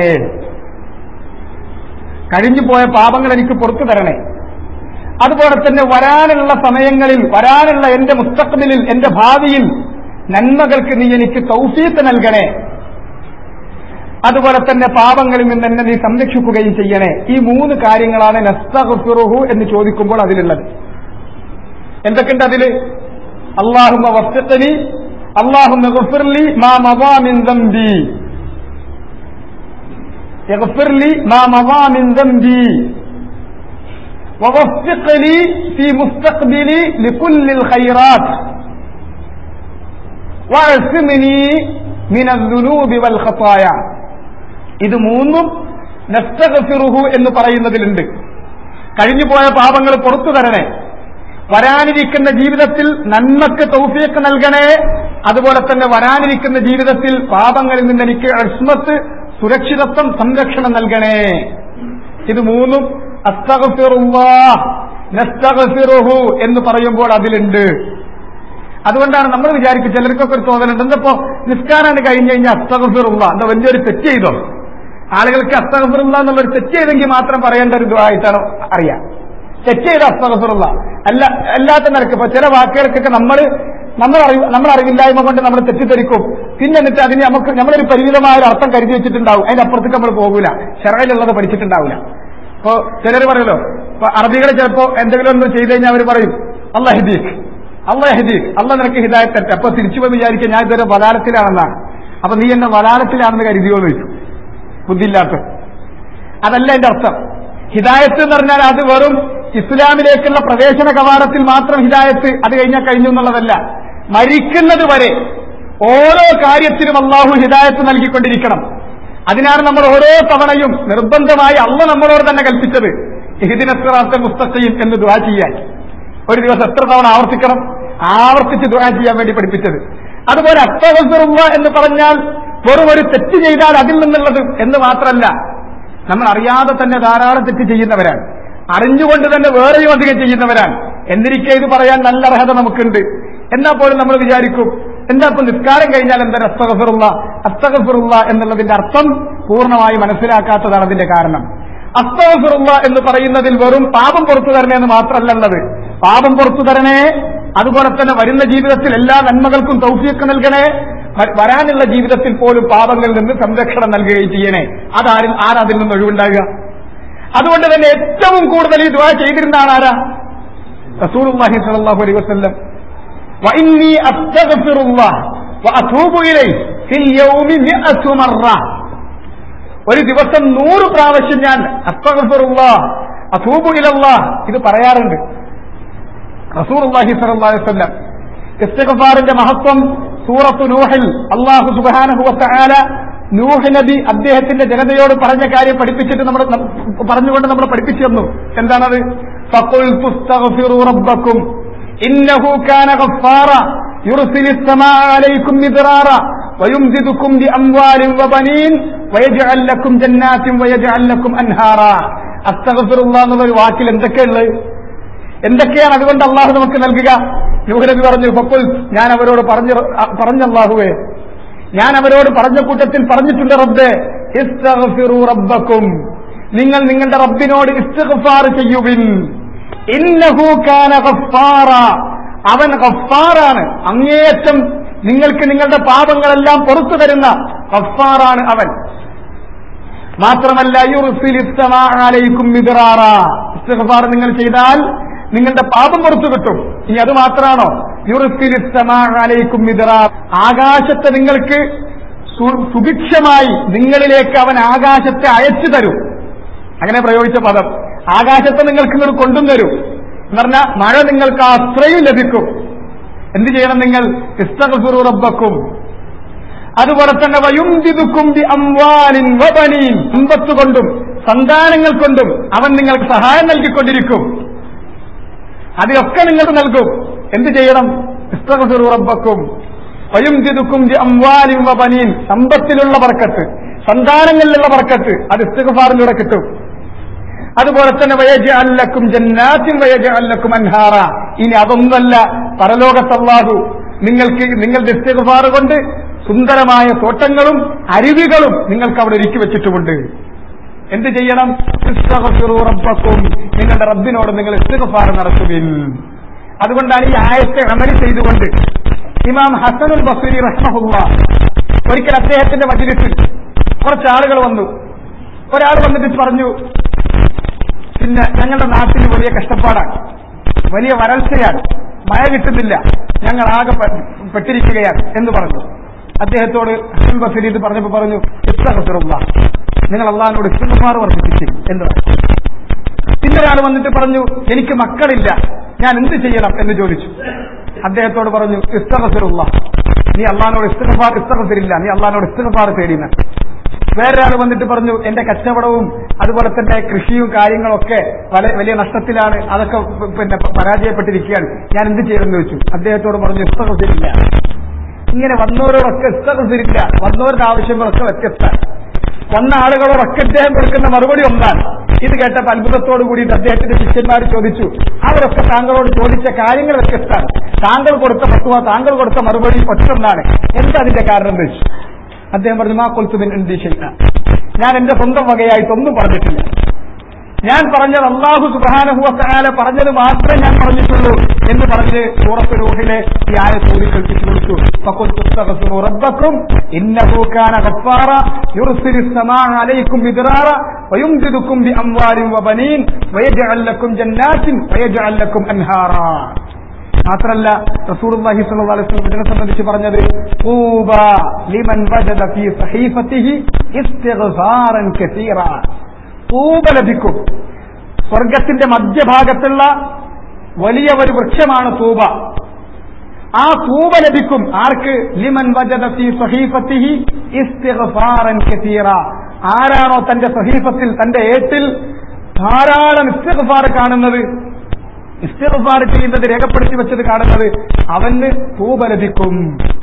B: കഴിഞ്ഞു പോയ പാപങ്ങൾ എനിക്ക് പുറത്തു തരണേ അതുപോലെ തന്നെ വരാനുള്ള സമയങ്ങളിൽ വരാനുള്ള എന്റെ മുസ്തഖബിലിൽ എന്റെ ഭാവിയിൽ നന്മകൾക്ക് നീ എനിക്ക് തൗഫീത്ത് നൽകണേ അതുപോലെ തന്നെ പാപങ്ങളിൽ നിന്ന് എന്നെ നീ സംരക്ഷിക്കുകയും ചെയ്യണേ ഈ മൂന്ന് കാര്യങ്ങളാണ് നസ്തഗ്ഫിറുഹു എന്ന് ചോദിക്കുമ്പോൾ അതിലുള്ളത് എന്തൊക്കെയുണ്ട് അതില് അള്ളാഹുമ വസ്തുനി അള്ളാഹുമ ഗഫിർലി മാ മവാ മിൻ ദംബി يغفر لي ما مضى من ذنبي ووفق لي في مستقبلي لكل الخيرات واعصمني من الذنوب والخطايا ഇത് മൂന്നും നസ്തഗഫിറുഹു എന്ന് പറയുന്നതിലുണ്ട് കഴിഞ്ഞു പോയ പാപങ്ങൾ പുറത്തു തരണേ വരാനിരിക്കുന്ന ജീവിതത്തിൽ നന്മക്ക് തൗഫീഖ് നൽകണേ അതുപോലെ തന്നെ വരാനിരിക്കുന്ന ജീവിതത്തിൽ പാപങ്ങളിൽ നിന്ന് എനിക്ക് അസ്മത്ത് സുരക്ഷിതത്വം സംരക്ഷണം നൽകണേ ഇത് മൂന്നും അസ്തഗ്ഫിറുല്ലാഹ് നസ്തഗ്ഫിറുഹു എന്ന് പറയുമ്പോൾ അതിലുണ്ട് അതുകൊണ്ടാണ് നമ്മൾ വിചാരിക്കും ചിലർക്കൊക്കെ ഒരു തോന്നലുണ്ട് എന്തപ്പോ നിസ്കാരാണ് കഴിഞ്ഞ് കഴിഞ്ഞാൽ അസ്തഗ്ഫിറുള്ള എന്താ വലിയൊരു തെറ്റ് ചെയ്തോ ആളുകൾക്ക് അസ്തഗ്ഫിറുള്ള എന്നുള്ളൊരു തെറ്റ് ചെയ്തെങ്കിൽ മാത്രം പറയേണ്ട ഒരു ഇതായിട്ടാണ് അറിയാം തെറ്റ് ചെയ്ത അസ്തഗ്ഫിറുള്ള അല്ല അല്ലാത്ത നിലക്ക് ഇപ്പൊ ചില വാക്കുകൾക്കൊക്കെ നമ്മൾ നമ്മൾ അറിവ് നമ്മൾ അറിവില്ലായ്മ കൊണ്ട് നമ്മൾ തെറ്റിദ്ധരിക്കും പിന്നെ എന്നിട്ട് അതിന് നമുക്ക് നമ്മളൊരു പരിമിതമായ ഒരു അർത്ഥം കരുതി വെച്ചിട്ടുണ്ടാവും അതിന്റെ അപ്പുറത്തേക്ക് നമ്മൾ പോകൂല ഷെറയിലുള്ളത് പഠിച്ചിട്ടുണ്ടാവില്ല ഇപ്പോ ചിലർ പറയല്ലോ ഇപ്പൊ അറബികൾ ചിലപ്പോ എന്തെങ്കിലും ഒന്ന് ചെയ്തു കഴിഞ്ഞാൽ അവർ പറയും അള്ളാഹ് ഹിദീഖ് അള്ളാഹ് ഹിദീഖ് അള്ള നിനക്ക് ഹിദായത്ത് തട്ടെ അപ്പൊ തിരിച്ചു പോയി വിചാരിക്കുക ഞാൻ ഇതുവരെ വലാലത്തിലാണെന്നാണ് അപ്പൊ നീ എന്നെ വലാലത്തിലാണെന്ന് കരുതിയോന്ന് ചോദിച്ചു ബുദ്ധിയില്ലാത്ത അതല്ല എന്റെ അർത്ഥം ഹിദായത്ത് എന്ന് പറഞ്ഞാൽ അത് വെറും ഇസ്ലാമിലേക്കുള്ള പ്രവേശന കവാടത്തിൽ മാത്രം ഹിദായത്ത് അത് കഴിഞ്ഞാൽ കഴിഞ്ഞു എന്നുള്ളതല്ല മരിക്കുന്നത് വരെ ഓരോ കാര്യത്തിലും അള്ളാഹു ഹിദായത്ത് നൽകിക്കൊണ്ടിരിക്കണം അതിനാണ് നമ്മൾ ഓരോ തവണയും നിർബന്ധമായി അള്ള നമ്മളോട് തന്നെ കൽപ്പിച്ചത് ഇഹിദിനസ്രാത്ത മുസ്തഖയും എന്ന് ദുആ ചെയ്യാൻ ഒരു ദിവസം എത്ര തവണ ആവർത്തിക്കണം ആവർത്തിച്ച് ദുആ ചെയ്യാൻ വേണ്ടി പഠിപ്പിച്ചത് അതുപോലെ അത്തവസറുള്ള എന്ന് പറഞ്ഞാൽ വെറും ഒരു തെറ്റ് ചെയ്താൽ അതിൽ നിന്നുള്ളത് എന്ന് മാത്രമല്ല നമ്മൾ അറിയാതെ തന്നെ ധാരാളം തെറ്റ് ചെയ്യുന്നവരാണ് അറിഞ്ഞുകൊണ്ട് തന്നെ വേറെയും അധികം ചെയ്യുന്നവരാണ് എന്നിരിക്കെ ഇത് പറയാൻ നല്ല അർഹത നമുക്കുണ്ട് എന്നാൽ പോലും നമ്മൾ വിചാരിക്കും എന്താ ഇപ്പൊ നിസ്കാരം കഴിഞ്ഞാൽ എന്താ അസ്തഗഫിറുള്ള അസ്തഗഫിറുള്ള എന്നുള്ളതിന്റെ അർത്ഥം പൂർണ്ണമായി മനസ്സിലാക്കാത്തതാണ് അതിന്റെ കാരണം അസ്തഗഫിറുള്ള എന്ന് പറയുന്നതിൽ വെറും പാപം പുറത്തു തരണേ എന്ന് മാത്രമല്ല ഉള്ളത് പാപം പുറത്തു തരണേ അതുപോലെ തന്നെ വരുന്ന ജീവിതത്തിൽ എല്ലാ നന്മകൾക്കും തൗഫീക്ക് നൽകണേ വ- വരാനുള്ള ജീവിതത്തിൽ പോലും പാപങ്ങളിൽ നിന്ന് സംരക്ഷണം നൽകുകയും ചെയ്യണേ അതാരിൽ ആരതിൽ നിന്ന് ഒഴിവുണ്ടാകുക അതുകൊണ്ട് തന്നെ ഏറ്റവും കൂടുതൽ ഈ ദുആ ചെയ്തിരുന്ന ആളാരാ റസൂലുള്ളാഹി സ്വല്ലല്ലാഹു അലൈഹി വസല്ലം وإني أستغفر الله وأتوب إليه في اليوم مئة مرة ഒരു ദിവസം നൂറ് പ്രാവശ്യം ഞാൻ അസ്തഗഫിറുള്ള അസൂബു ഇലല്ലാ ഇത് പറയാറുണ്ട് റസൂലുള്ളാഹി സ്വല്ലല്ലാഹു അലൈഹി വസല്ലം ഇസ്തിഗ്ഫാറിന്റെ മഹത്വം സൂറത്തു നൂഹിൽ അല്ലാഹു സുബ്ഹാനഹു വതആല നൂഹ് നബി അദ്ദേഹത്തിന്റെ ജനതയോട് പറഞ്ഞ കാര്യം പഠിപ്പിച്ചിട്ട് നമ്മൾ പറഞ്ഞുകൊണ്ട് നമ്മൾ പഠിപ്പിച്ചു തന്നു എന്താണത് فَقُلْتُ اسْتَغْفِرُوا رَبَّكُمْ إِنَّهُ كَانَ غَفَّارًا يُرْسِلِ السَّمَاءَ عَلَيْكُمْ مِدْرَارًا وَيُمْدِدُكُمْ بِأَمْوَالٍ وَبَنِينَ وَيَجْعَلْ لَكُمْ جَنَّاتٍ وَيَجْعَلْ لَكُمْ أَنْهَارًا അസ്തഗ്ഫിറുല്ലാഹ് എന്നുള്ള ഒരു വാക്കിൽ എന്തൊക്കെയുള്ളത് എന്തൊക്കെയാണ് അതുകൊണ്ട് അള്ളാഹു നമുക്ക് നൽകുക നബി പറഞ്ഞു ഫക്കുൽ ഞാൻ അവരോട് പറഞ്ഞു പറഞ്ഞ അള്ളാഹുവേ ഞാൻ അവരോട് പറഞ്ഞ കൂട്ടത്തിൽ പറഞ്ഞിട്ടുണ്ട് റബ്ബേ ഇസ്തഗ്ഫിറു റബ്ബക്കും നിങ്ങൾ നിങ്ങളുടെ റബ്ബിനോട് ഇസ്തിഗ്ഫാർ ചെയ്യുവിൻ ഇന്നഹു കാന ഗഫാറ അവൻ ഗഫാറാണ് അങ്ങേയറ്റം നിങ്ങൾക്ക് നിങ്ങളുടെ പാപങ്ങളെല്ലാം പുറത്തു തരുന്ന ഗഫാറാണ് അവൻ മാത്രമല്ല യുർസിലിസ്തമാഅലൈക്കും മിദ്റാറ ഇസ്തിഗ്ഫാർ നിങ്ങൾ ചെയ്താൽ നിങ്ങളുടെ പാപം പുറത്തു കിട്ടും ഇനി അത് മാത്രമാണോ യുർസിലിസ്തമാഅലൈക്കും മിദ്റാർ ആകാശത്തെ നിങ്ങൾക്ക് സു- സുഭിക്ഷമായി നിങ്ങളിലേക്ക് അവൻ ആകാശത്തെ അയച്ചു തരും അങ്ങനെ പ്രയോഗിച്ച പദം ആകാശത്തെ നിങ്ങൾക്ക് ഇങ്ങോട്ട് കൊണ്ടും തരും എന്ന് പറഞ്ഞാൽ മഴ നിങ്ങൾക്ക് അത്രയും ലഭിക്കും എന്ത് ചെയ്യണം നിങ്ങൾ ഇസ്തഗ്ഫിറു റബ്ബക്കും അതുപോലെ തന്നെ വയുംദിദുക്കും ബി അംവാലിൻ വബനീൻ സമ്പത്ത് കൊണ്ടും സന്താനങ്ങൾ കൊണ്ടും അവൻ നിങ്ങൾക്ക് സഹായം നൽകിക്കൊണ്ടിരിക്കും അതിലൊക്കെ നിങ്ങൾക്ക് നൽകും എന്ത് ചെയ്യണം ഇസ്തഗ്ഫിറു റബ്ബക്കും വയുംദിദുക്കും ബി അംവാലിൻ വബനീൻ സമ്പത്തിലുള്ള ബർക്കത്ത് സന്താനങ്ങളിലുള്ള ബർക്കത്ത് അത് ഇസ്തിഗ്ഫാറിലൂടെ കിട്ടും അതുപോലെ തന്നെ വയജഅല്ലക്കും ജന്നാത്തിൻ വയജഅല്ലക്കും അൻഹാറ ഇനി അതൊന്നല്ല പരലോകത്തല്ലാഹു നിങ്ങൾക്ക് നിങ്ങളുടെ ഇസ്തിഗ്ഫാർ കൊണ്ട് സുന്ദരമായ തോട്ടങ്ങളും അരുവികളും നിങ്ങൾക്ക് അവിടെ ഒരുക്കി വെച്ചിട്ടുമുണ്ട് എന്ത് ചെയ്യണം ഇസ്തഗ്ഫിറു റബ്ബക്കും നിങ്ങളുടെ റബ്ബിനോട് നിങ്ങൾ ഇസ്തിഗ്ഫാർ നടത്തുവിൻ അതുകൊണ്ടാണ് ഈ ആയത്തെ അമല് ചെയ്തുകൊണ്ട് ഇമാം ഹസനുൽ ബസീരി റഹ്മഹുല്ല ഒരിക്കൽ അദ്ദേഹത്തിന്റെ മജിലിസിൽ കുറച്ച് ആളുകൾ വന്നു ഒരാൾ വന്നിട്ട് പറഞ്ഞു പിന്നെ ഞങ്ങളുടെ നാട്ടിൽ വലിയ കഷ്ടപ്പാടാണ് വലിയ വരൾച്ചയാണ് മഴ കിട്ടുന്നില്ല ഞങ്ങൾ ആകെ പെ- പെട്ടിരിക്കുകയാണ് എന്ന് പറഞ്ഞു അദ്ദേഹത്തോട് ഹസൻ ബസീർ ഇത് പറഞ്ഞപ്പോൾ പറഞ്ഞു ഇസ്തഗഫിറുള്ള നിങ്ങൾ അള്ളഹാനോട് ഇസ്തഗഫാർ വർദ്ധിപ്പിക്കും എന്ന് പറഞ്ഞു പിന്നെ ഒരാൾ വന്നിട്ട് പറഞ്ഞു എനിക്ക് മക്കളില്ല ഞാൻ എന്ത് ചെയ്യണം എന്ന് ചോദിച്ചു അദ്ദേഹത്തോട് പറഞ്ഞു ഇസ്തഗഫിറുള്ള നീ അള്ളഹാനോട് ഇസ്തഗഫാർ ഇസ്തഗഫിരില്ല നീ അള്ളഹാനോട് ഇസ്തഗഫാർ തേടിയെന്ന് വേറൊരാൾ വന്നിട്ട് പറഞ്ഞു എന്റെ കച്ചവടവും അതുപോലെ തന്നെ കൃഷിയും കാര്യങ്ങളൊക്കെ വല- വലിയ നഷ്ടത്തിലാണ് അതൊക്കെ പ- പിന്നെ പ- പരാജയപ്പെട്ടിരിക്കുകയാണ് ഞാൻ എന്ത് ചെയ്യണമെന്ന് ചോദിച്ചു അദ്ദേഹത്തോട് പറഞ്ഞു ഇസ്തഗഫിരില്ല ഇങ്ങനെ വന്നവരോടൊക്കെ ഇസ്തഗഫിരില്ല വന്നവരുടെ ആവശ്യങ്ങളൊക്കെ വ്യത്യസ്തമാണ് വന്ന ആളുകളോടൊക്കെ അദ്ദേഹം കൊടുക്കുന്ന മറുപടി ഒന്നാണ് ഇത് കേട്ടപ്പോൾ അത്ഭുതത്തോടു കൂടിയിട്ട് അദ്ദേഹത്തിന്റെ ശിഷ്യന്മാർ ചോദിച്ചു അവരൊക്കെ താങ്കളോട് ചോദിച്ച കാര്യങ്ങൾ വ്യത്യസ്തമാണ് താങ്കൾ കൊടുത്ത പത്തുവ താങ്കൾ കൊടുത്ത മറുപടി ഒറ്റൊന്നാണ് എന്താ അതിന്റെ കാരണം എന്ന് വെച്ചു അദ്ദേഹം പറഞ്ഞു മാ കൊൽത്തുബിൻ ഞാൻ എന്റെ സ്വന്തം വകയായിട്ടൊന്നും പറഞ്ഞിട്ടില്ല ഞാൻ പറഞ്ഞത് അള്ളാഹു സുബാനഹുവല പറഞ്ഞത് മാത്രമേ ഞാൻ പറഞ്ഞിട്ടുള്ളൂ എന്ന് പറഞ്ഞ് സൂറത്ത് റൂഹിലെ ഈ ആയ സൂരി കൽപ്പിച്ചു കൊടുത്തു فقل تستغفروا ربكم إنه كان غفارا يرسل السماء عليكم مدرارا ويمددكم بأموال وبنين ويجعل لكم جنات ويجعل لكم أنهارا മാത്രല്ല റസൂലുള്ളാഹി സ്വല്ലല്ലാഹു അലൈഹി വസല്ലം ഇതിനെ സംബന്ധിച്ച് പറഞ്ഞത് ൂബ ലിമൻ വജദ ഫീ സഹീഫത്തിഹി ഇസ്തിഗ്ഫാറൻ കസീറ തൂബ ലഭിക്കും സ്വർഗത്തിന്റെ മധ്യഭാഗത്തുള്ള വലിയ ഒരു വൃക്ഷമാണ് തൂബ ആ തൂബ ലഭിക്കും ആർക്ക് ലിമൻ വജദ ഫീ സഹീഫത്തിഹി ഇസ്തിഗ്ഫാറൻ കസീറ ആരാണോ തന്റെ സഹീഫത്തിൽ തന്റെ ഏട്ടിൽ ധാരാളം ഇസ്തിഗ്ഫാർ കാണുന്നത് ഇസ്തിഗ്ഫാർ ചെയ്യുന്നത് രേഖപ്പെടുത്തി വെച്ചത് കാണുന്നത് അവന് തൂബ ലഭിക്കും